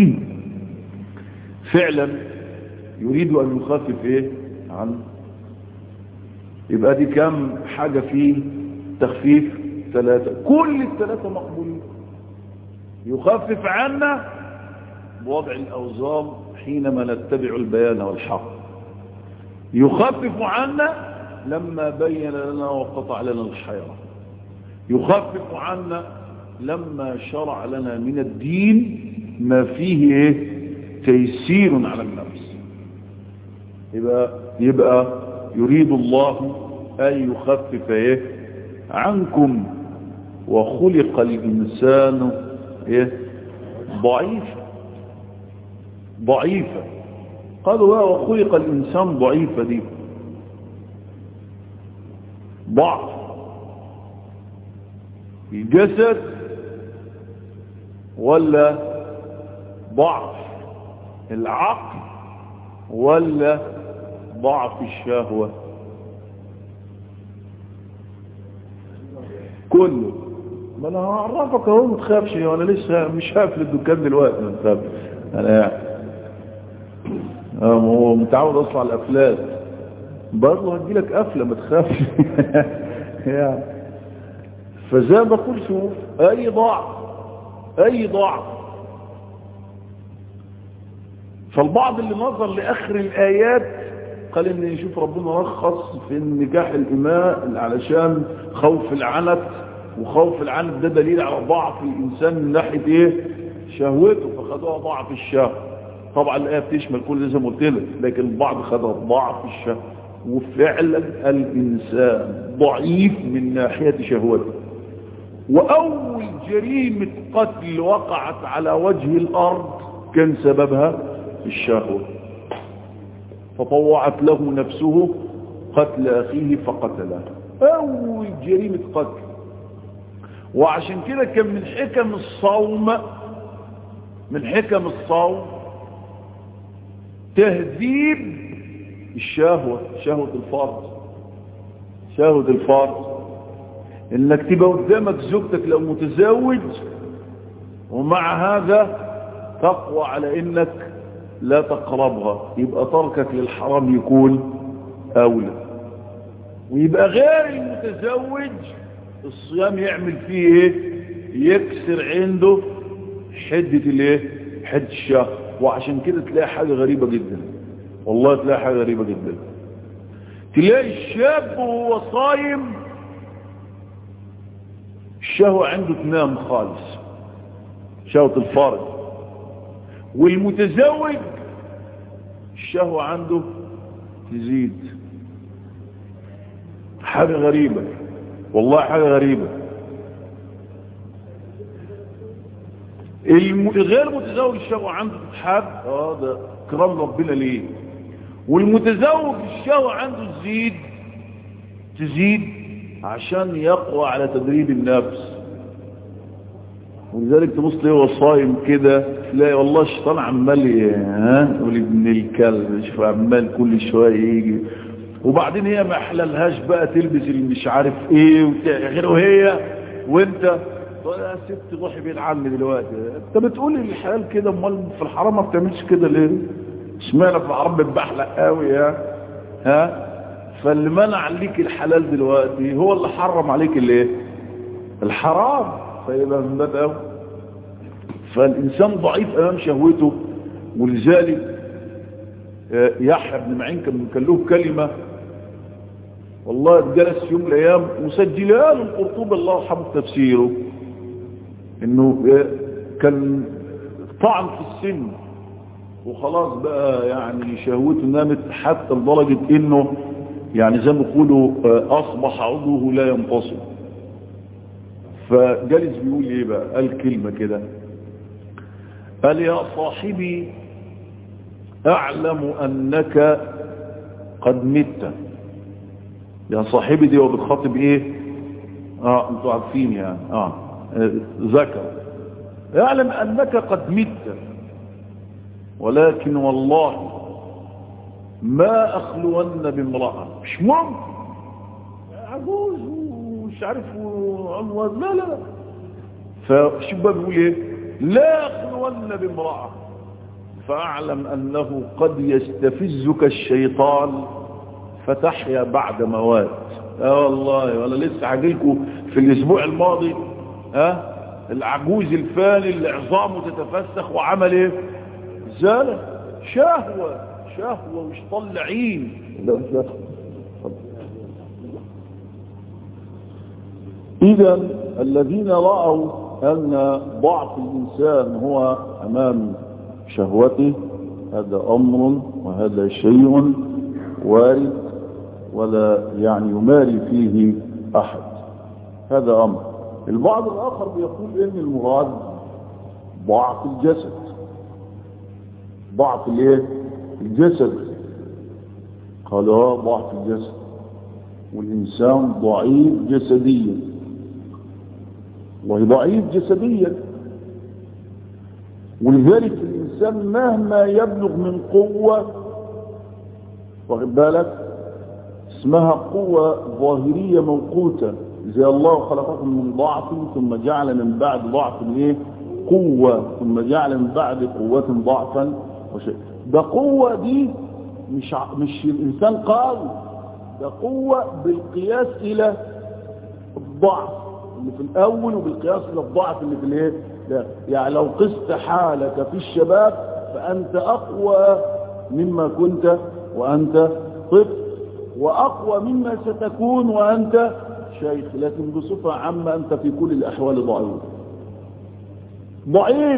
فعلا يريد أن يخفف إيه عن يبقى دي كم حاجة فيه تخفيف ثلاثة كل الثلاثة مقبولين يخفف عنا بوضع الأوزار حينما نتبع البيان والحق يخفف عنا لما بين لنا وقطع لنا الحيرة يخفف عنا لما شرع لنا من الدين ما فيه ايه تيسير على النفس يبقى, يبقى يريد الله أن يخفف ايه عنكم وخلق الإنسان ايه ضعيف ضعيفة قالوا وخلق الإنسان ضعيفة دي ضعف الجسد ولا ضعف العقل ولا ضعف الشهوة كله ما انا هعرفك اهو ما تخافش وانا لسه مش هقفل الدكان دلوقتي ما تخافش انا يعني هو متعود اصلا على الافلات برضه هديلك قفله ما تخافش يعني فزي ما بقول شوف اي ضعف اي ضعف فالبعض اللي نظر لاخر الايات قال ان يشوف ربنا رخص في النكاح الاماء علشان خوف العنت وخوف العنت ده دليل على ضعف الانسان من ناحيه ايه شهوته فخدوها ضعف الشهوه طبعا الايه بتشمل كل زي ما قلت لك لكن البعض خدها ضعف الشهوه وفعلا الانسان ضعيف من ناحيه شهوته واول جريمه قتل وقعت على وجه الارض كان سببها الشهوه فطوعت له نفسه قتل اخيه فقتله اول جريمه قتل وعشان كده كان من حكم الصوم من حكم الصوم تهذيب الشهوة شهوة الفرد شهوة الفرد انك تبقى قدامك زوجتك لو متزوج ومع هذا تقوى على انك لا تقربها يبقى تركك للحرام يكون اولى ويبقى غير المتزوج الصيام يعمل فيه ايه يكسر عنده حدة الايه حدة الشهر وعشان كده تلاقي حاجة غريبة جدا والله تلاقي حاجة غريبة جدا تلاقي الشاب وهو صايم الشهوة عنده تنام خالص شهوة الفرج والمتزوج الشهوة عنده تزيد حاجة غريبة والله حاجة غريبة الغير متزوج الشهوة عنده تتحب اه ده كرام ربنا ليه والمتزوج الشهوة عنده تزيد تزيد عشان يقوى على تدريب النفس ولذلك تبص ليه هو صايم كده تلاقي والله الشيطان عمال ها يقول ابن الكلب شوف عمال كل شويه يجي وبعدين هي ما حللهاش بقى تلبس اللي مش عارف ايه غير وهي وانت تقول يا ست روحي بين عمي دلوقتي انت بتقولي الحلال كده امال في الحرام ما بتعملش كده ليه اشمعنى في الحرام بتبحلق قوي يا ها فاللي منع عليك الحلال دلوقتي هو اللي حرم عليك الايه الحرام فيبقى من باب قوي فالانسان ضعيف امام شهوته ولذلك يحيى بن معين كان كان له كلمه والله جلس يوم من الايام مسجلها له القرطبي الله يرحمه في تفسيره انه كان طعن في السن وخلاص بقى يعني شهوته نامت حتى لدرجه انه يعني زي ما بيقولوا اصبح عضوه لا ينفصل فجلس بيقول ايه بقى قال كلمه كده قال يا صاحبي اعلم انك قد مت يا صاحبي دي وبتخاطب ايه اه انتوا عارفين يعني اه ذكر اعلم انك قد مت ولكن والله ما اخلون بامرأة مش ممكن عجوز ومش عارف وعنوان لا لا فشوف بقى بيقول ايه لا اخلون بامرأة فاعلم انه قد يستفزك الشيطان فتحيا بعد موات اه والله ولا لسه عاجلكم في الاسبوع الماضي ها أه؟ العجوز الفاني اللي عظامه تتفسخ وعمل ايه زال شهوة شهوة مش طلعين اذا الذين رأوا ان ضعف الانسان هو امام شهوته هذا امر وهذا شيء وارد ولا يعني يماري فيه احد هذا امر البعض الاخر بيقول ان المراد ضعف الجسد ضعف الايه الجسد قال اه ضعف الجسد والإنسان ضعيف جسديا وضعيف جسديا ولذلك الإنسان مهما يبلغ من قوة واخد بالك اسمها قوة ظاهرية موقوتة زي الله خلقكم من ضعف ثم جعل من بعد ضعف ايه قوة ثم جعل من بعد قوة ضعفا وشيء ده قوة دي مش ع... مش الإنسان قوي ده قوة بالقياس إلى الضعف اللي في الأول وبالقياس إلى الضعف اللي في الايه ده يعني لو قست حالك في الشباب فأنت أقوى مما كنت وأنت طفل وأقوى مما ستكون وأنت شيخ لكن بصفة عامة أنت في كل الأحوال ضعيف ضعيف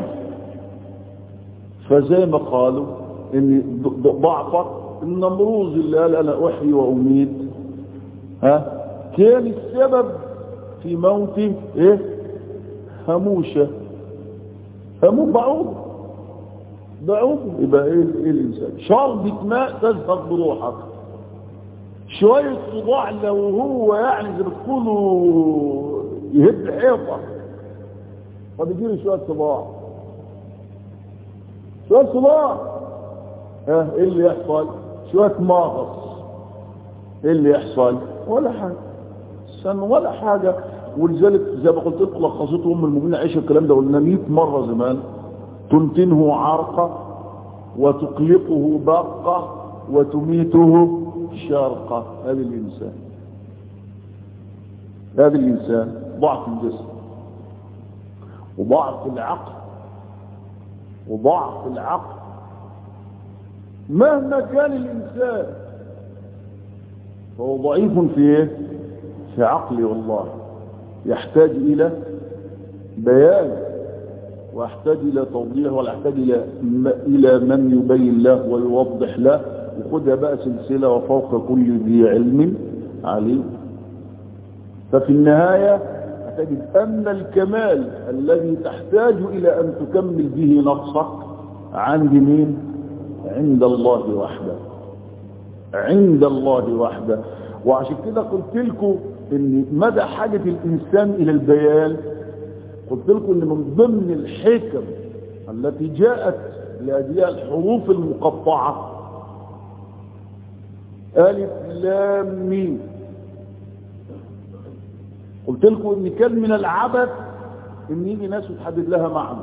فزي ما قالوا ان ضعفك النمروز اللي قال انا احيي واميت ها كان السبب في موته ايه هموشة هموت بعوض بعوض يبقى ايه, إيه الانسان شربة ماء تذهب بروحك شوية صداع لو هو يعني زي ما بتقولوا يهد حيطة فبيجيله شوية صداع شوية صداع ها ايه اللي يحصل شوية ماغص ايه اللي يحصل ولا حاجة سن ولا حاجة ولذلك زي ما قلت لكم لخصته ام المؤمنين عائشة الكلام ده قلنا 100 مرة زمان تنتنه عرقة وتقلقه برقة وتميته شرقة هذا الإنسان هذا الإنسان ضعف الجسم وضعف العقل وضعف العقل مهما كان الإنسان فهو ضعيف في ايه في عقله والله يحتاج إلى بيان ويحتاج إلى توضيح ولا يحتاج إلى إلى من يبين له ويوضح له وخدها بقى سلسلة وفوق كل ذي علم عليم ففي النهاية هتجد أن الكمال الذي تحتاج إلى أن تكمل به نفسك عند مين عند الله وحده عند الله وحده وعشان كده قلت لكم ان مدى حاجة الانسان الى البيان قلت لكم ان من ضمن الحكم التي جاءت لاجلها الحروف المقطعة الف لام ميم قلت لكم ان كان من العبث ان يجي ناس وتحدد لها معنى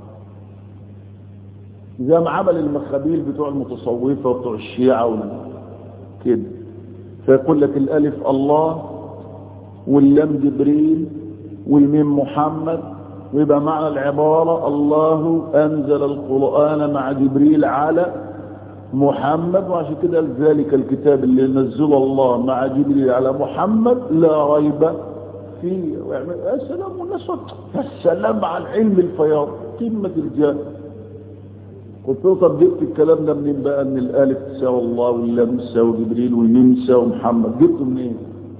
زي ما عمل المخابيل بتوع المتصوفة وبتوع الشيعة كده فيقول لك الالف الله واللام جبريل والميم محمد ويبقى معنى العبارة الله انزل القرآن مع جبريل على محمد وعشان كده ذلك الكتاب اللي نزل الله مع جبريل على محمد لا ريب فيه يا سلام والناس السلام على العلم الفياض قمة الجهل قلت له طب جبت الكلام ده منين بقى ان الالف تساوي الله واللام تساوي جبريل والميم تساوي محمد جبته منين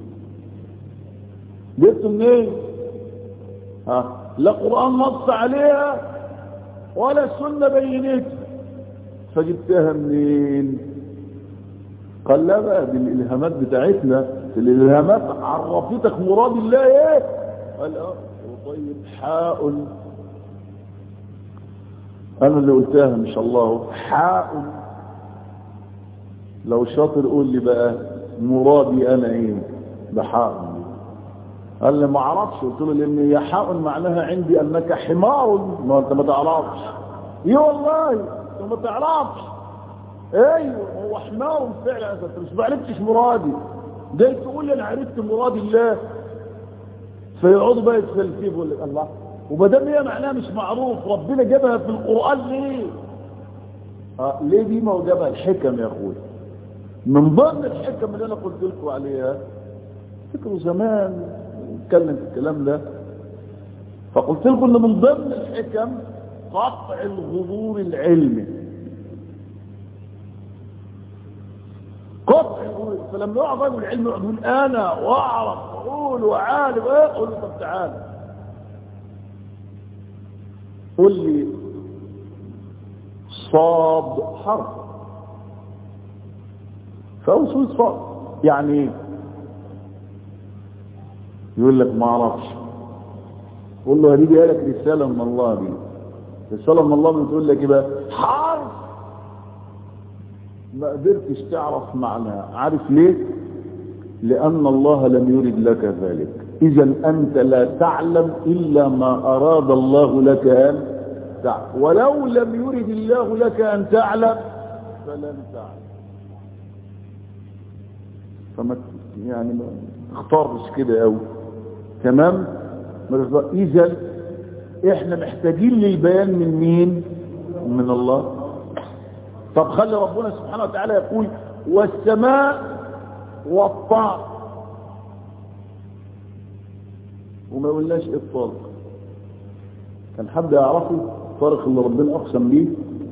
جبته منين ها لا قران نص عليها ولا السنه بينتها فجبتها منين قال لا بقى دي الالهامات بتاعتنا الالهامات عرفتك مراد الله ايه قال اه طيب حاء انا اللي قلتها ان شاء الله حاء لو شاطر قول لي بقى مرادي انا ايه بحاء قال لي ما اعرفش قلت له لان هي حاء معناها عندي انك حمار ما انت ما تعرفش ايه والله انت ما تعرفش ايوه هو حمار فعلا انت مش ما عرفتش مرادي ده تقول لي انا عرفت مراد الله فيقعدوا بقى يتفلسفوا يقول لك الله ومادام هي معناها مش معروف ربنا جابها في القرآن ليه اه ليه دي ما هو جابها الحكم يا اخوي من ضمن الحكم اللي انا قلت لكم عليها فكروا زمان نتكلم في الكلام ده فقلت لكم ان من ضمن الحكم قطع الغرور العلمي قطع فلما يقعد رجل العلم يقول انا واعرف واقول وعالم ايه قول له طب تعالى قل لي صاد حرف فأوصل صاد يعني ايه يقول لك ما اعرفش قول له هدي لك رسالة من الله دي رسالة من الله بتقول لك ايه بقى حرف ما قدرتش تعرف معناها عارف ليه لأن الله لم يرد لك ذلك إذا أنت لا تعلم إلا ما أراد الله لك أن تعلم ولو لم يرد الله لك أن تعلم فلن تعلم فما يعني ما اختارش كده أوي تمام إذا إحنا محتاجين للبيان من مين من الله طب خلي ربنا سبحانه وتعالى يقول والسماء والطارق وما قلناش ايه الطارق كان حد يعرفه الطارق اللي ربنا اقسم بيه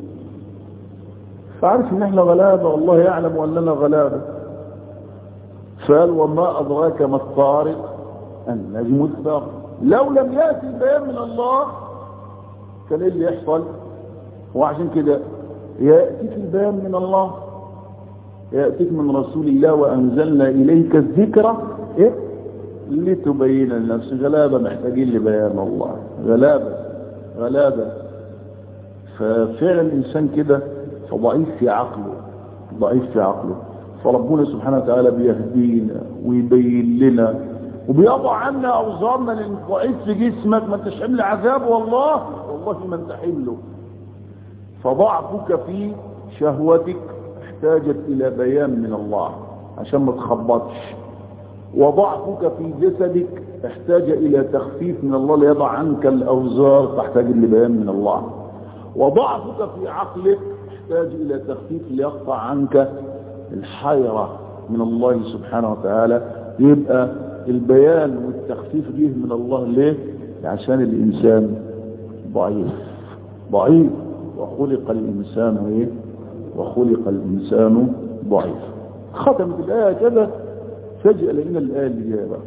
فعارف ان احنا غلابة والله يعلم اننا غلابة فقال وما ادراك ما الطارق النجم الثاقب لو لم يأتي البيان من الله كان ايه اللي يحصل وعشان كده يأتيك البيان من الله يأتيك من رسول الله وأنزلنا إليك الذكرى إيه؟ لتبين للنفس غلابة محتاجين لبيان الله غلابة غلابة ففعلا الإنسان كده فضعيف في عقله ضعيف في عقله فربنا سبحانه وتعالى بيهدينا ويبين لنا وبيضع عنا أوزارنا لأن ضعيف في جسمك ما انتش حمل عذاب والله والله ما انت حمله فضعفك في شهوتك احتاجت الى بيان من الله عشان ما تخبطش وضعفك في جسدك احتاج الى تخفيف من الله ليضع عنك الاوزار تحتاج لبيان من الله وضعفك في عقلك احتاج الى تخفيف ليقطع عنك الحيرة من الله سبحانه وتعالى يبقى البيان والتخفيف به من الله ليه عشان الانسان ضعيف ضعيف وخلق الانسان ايه وخلق الإنسان ضعيف ختمت الآية كذا فجأة لقينا الآية اللي جايه بقى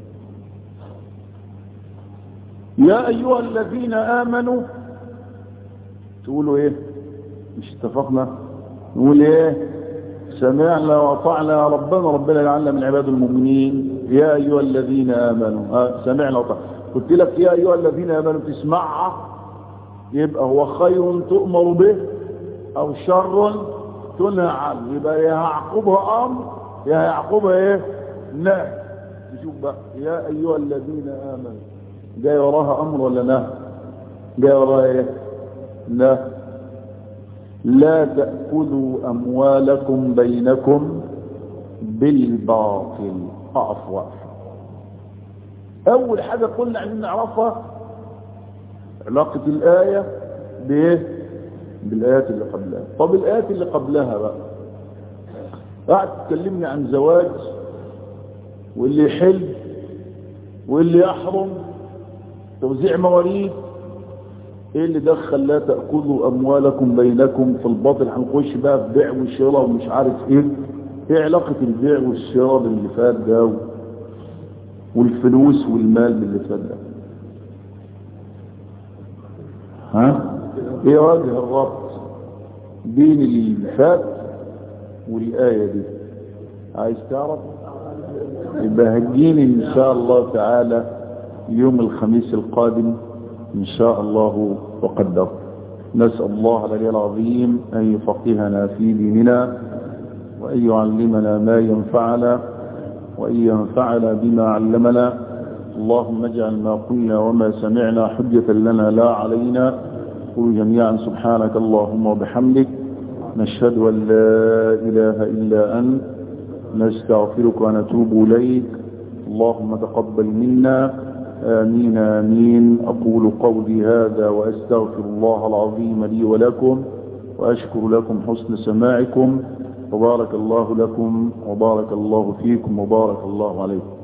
يا أيها الذين آمنوا تقولوا إيه مش اتفقنا نقول إيه سمعنا وأطعنا ربنا ربنا جعلنا من عباد المؤمنين يا أيها الذين آمنوا آه سمعنا وأطعنا قلت لك يا أيها الذين آمنوا تسمعها يبقى هو خير تؤمر به او شر تنهى عنه يبقى يا يعقبها امر يا يعقبها ايه نهي نشوف بقى يا ايها الذين امنوا جاي وراها امر ولا نهي جاي وراها ايه نهي لا تأخذوا أموالكم بينكم بالباطل أقف وقف أول حاجة قلنا عايزين نعرفها علاقة الآية بإيه بالآيات اللي قبلها طب الآيات اللي قبلها بقى قاعد تكلمني عن زواج واللي يحل واللي يحرم توزيع مواريث ايه اللي دخل لا تأخذوا اموالكم بينكم في الباطل هنخش بقى في بيع وشراء ومش عارف ايه ايه علاقة البيع والشراء باللي فات ده والفلوس والمال باللي فات ده ها ايه وجه الربط بين اللي فات والآية دي عايز تعرف يبقى هجيني ان شاء الله تعالى يوم الخميس القادم ان شاء الله وقدر نسأل الله العلي العظيم ان يفقهنا في ديننا وان يعلمنا ما ينفعنا وان ينفعنا بما علمنا اللهم اجعل ما قلنا وما سمعنا حجة لنا لا علينا قل جميعا سبحانك اللهم وبحمدك نشهد أن لا إله إلا أنت نستغفرك ونتوب إليك اللهم تقبل منا آمين آمين أقول قولي هذا وأستغفر الله العظيم لي ولكم وأشكر لكم حسن سماعكم وبارك الله لكم وبارك الله فيكم وبارك الله عليكم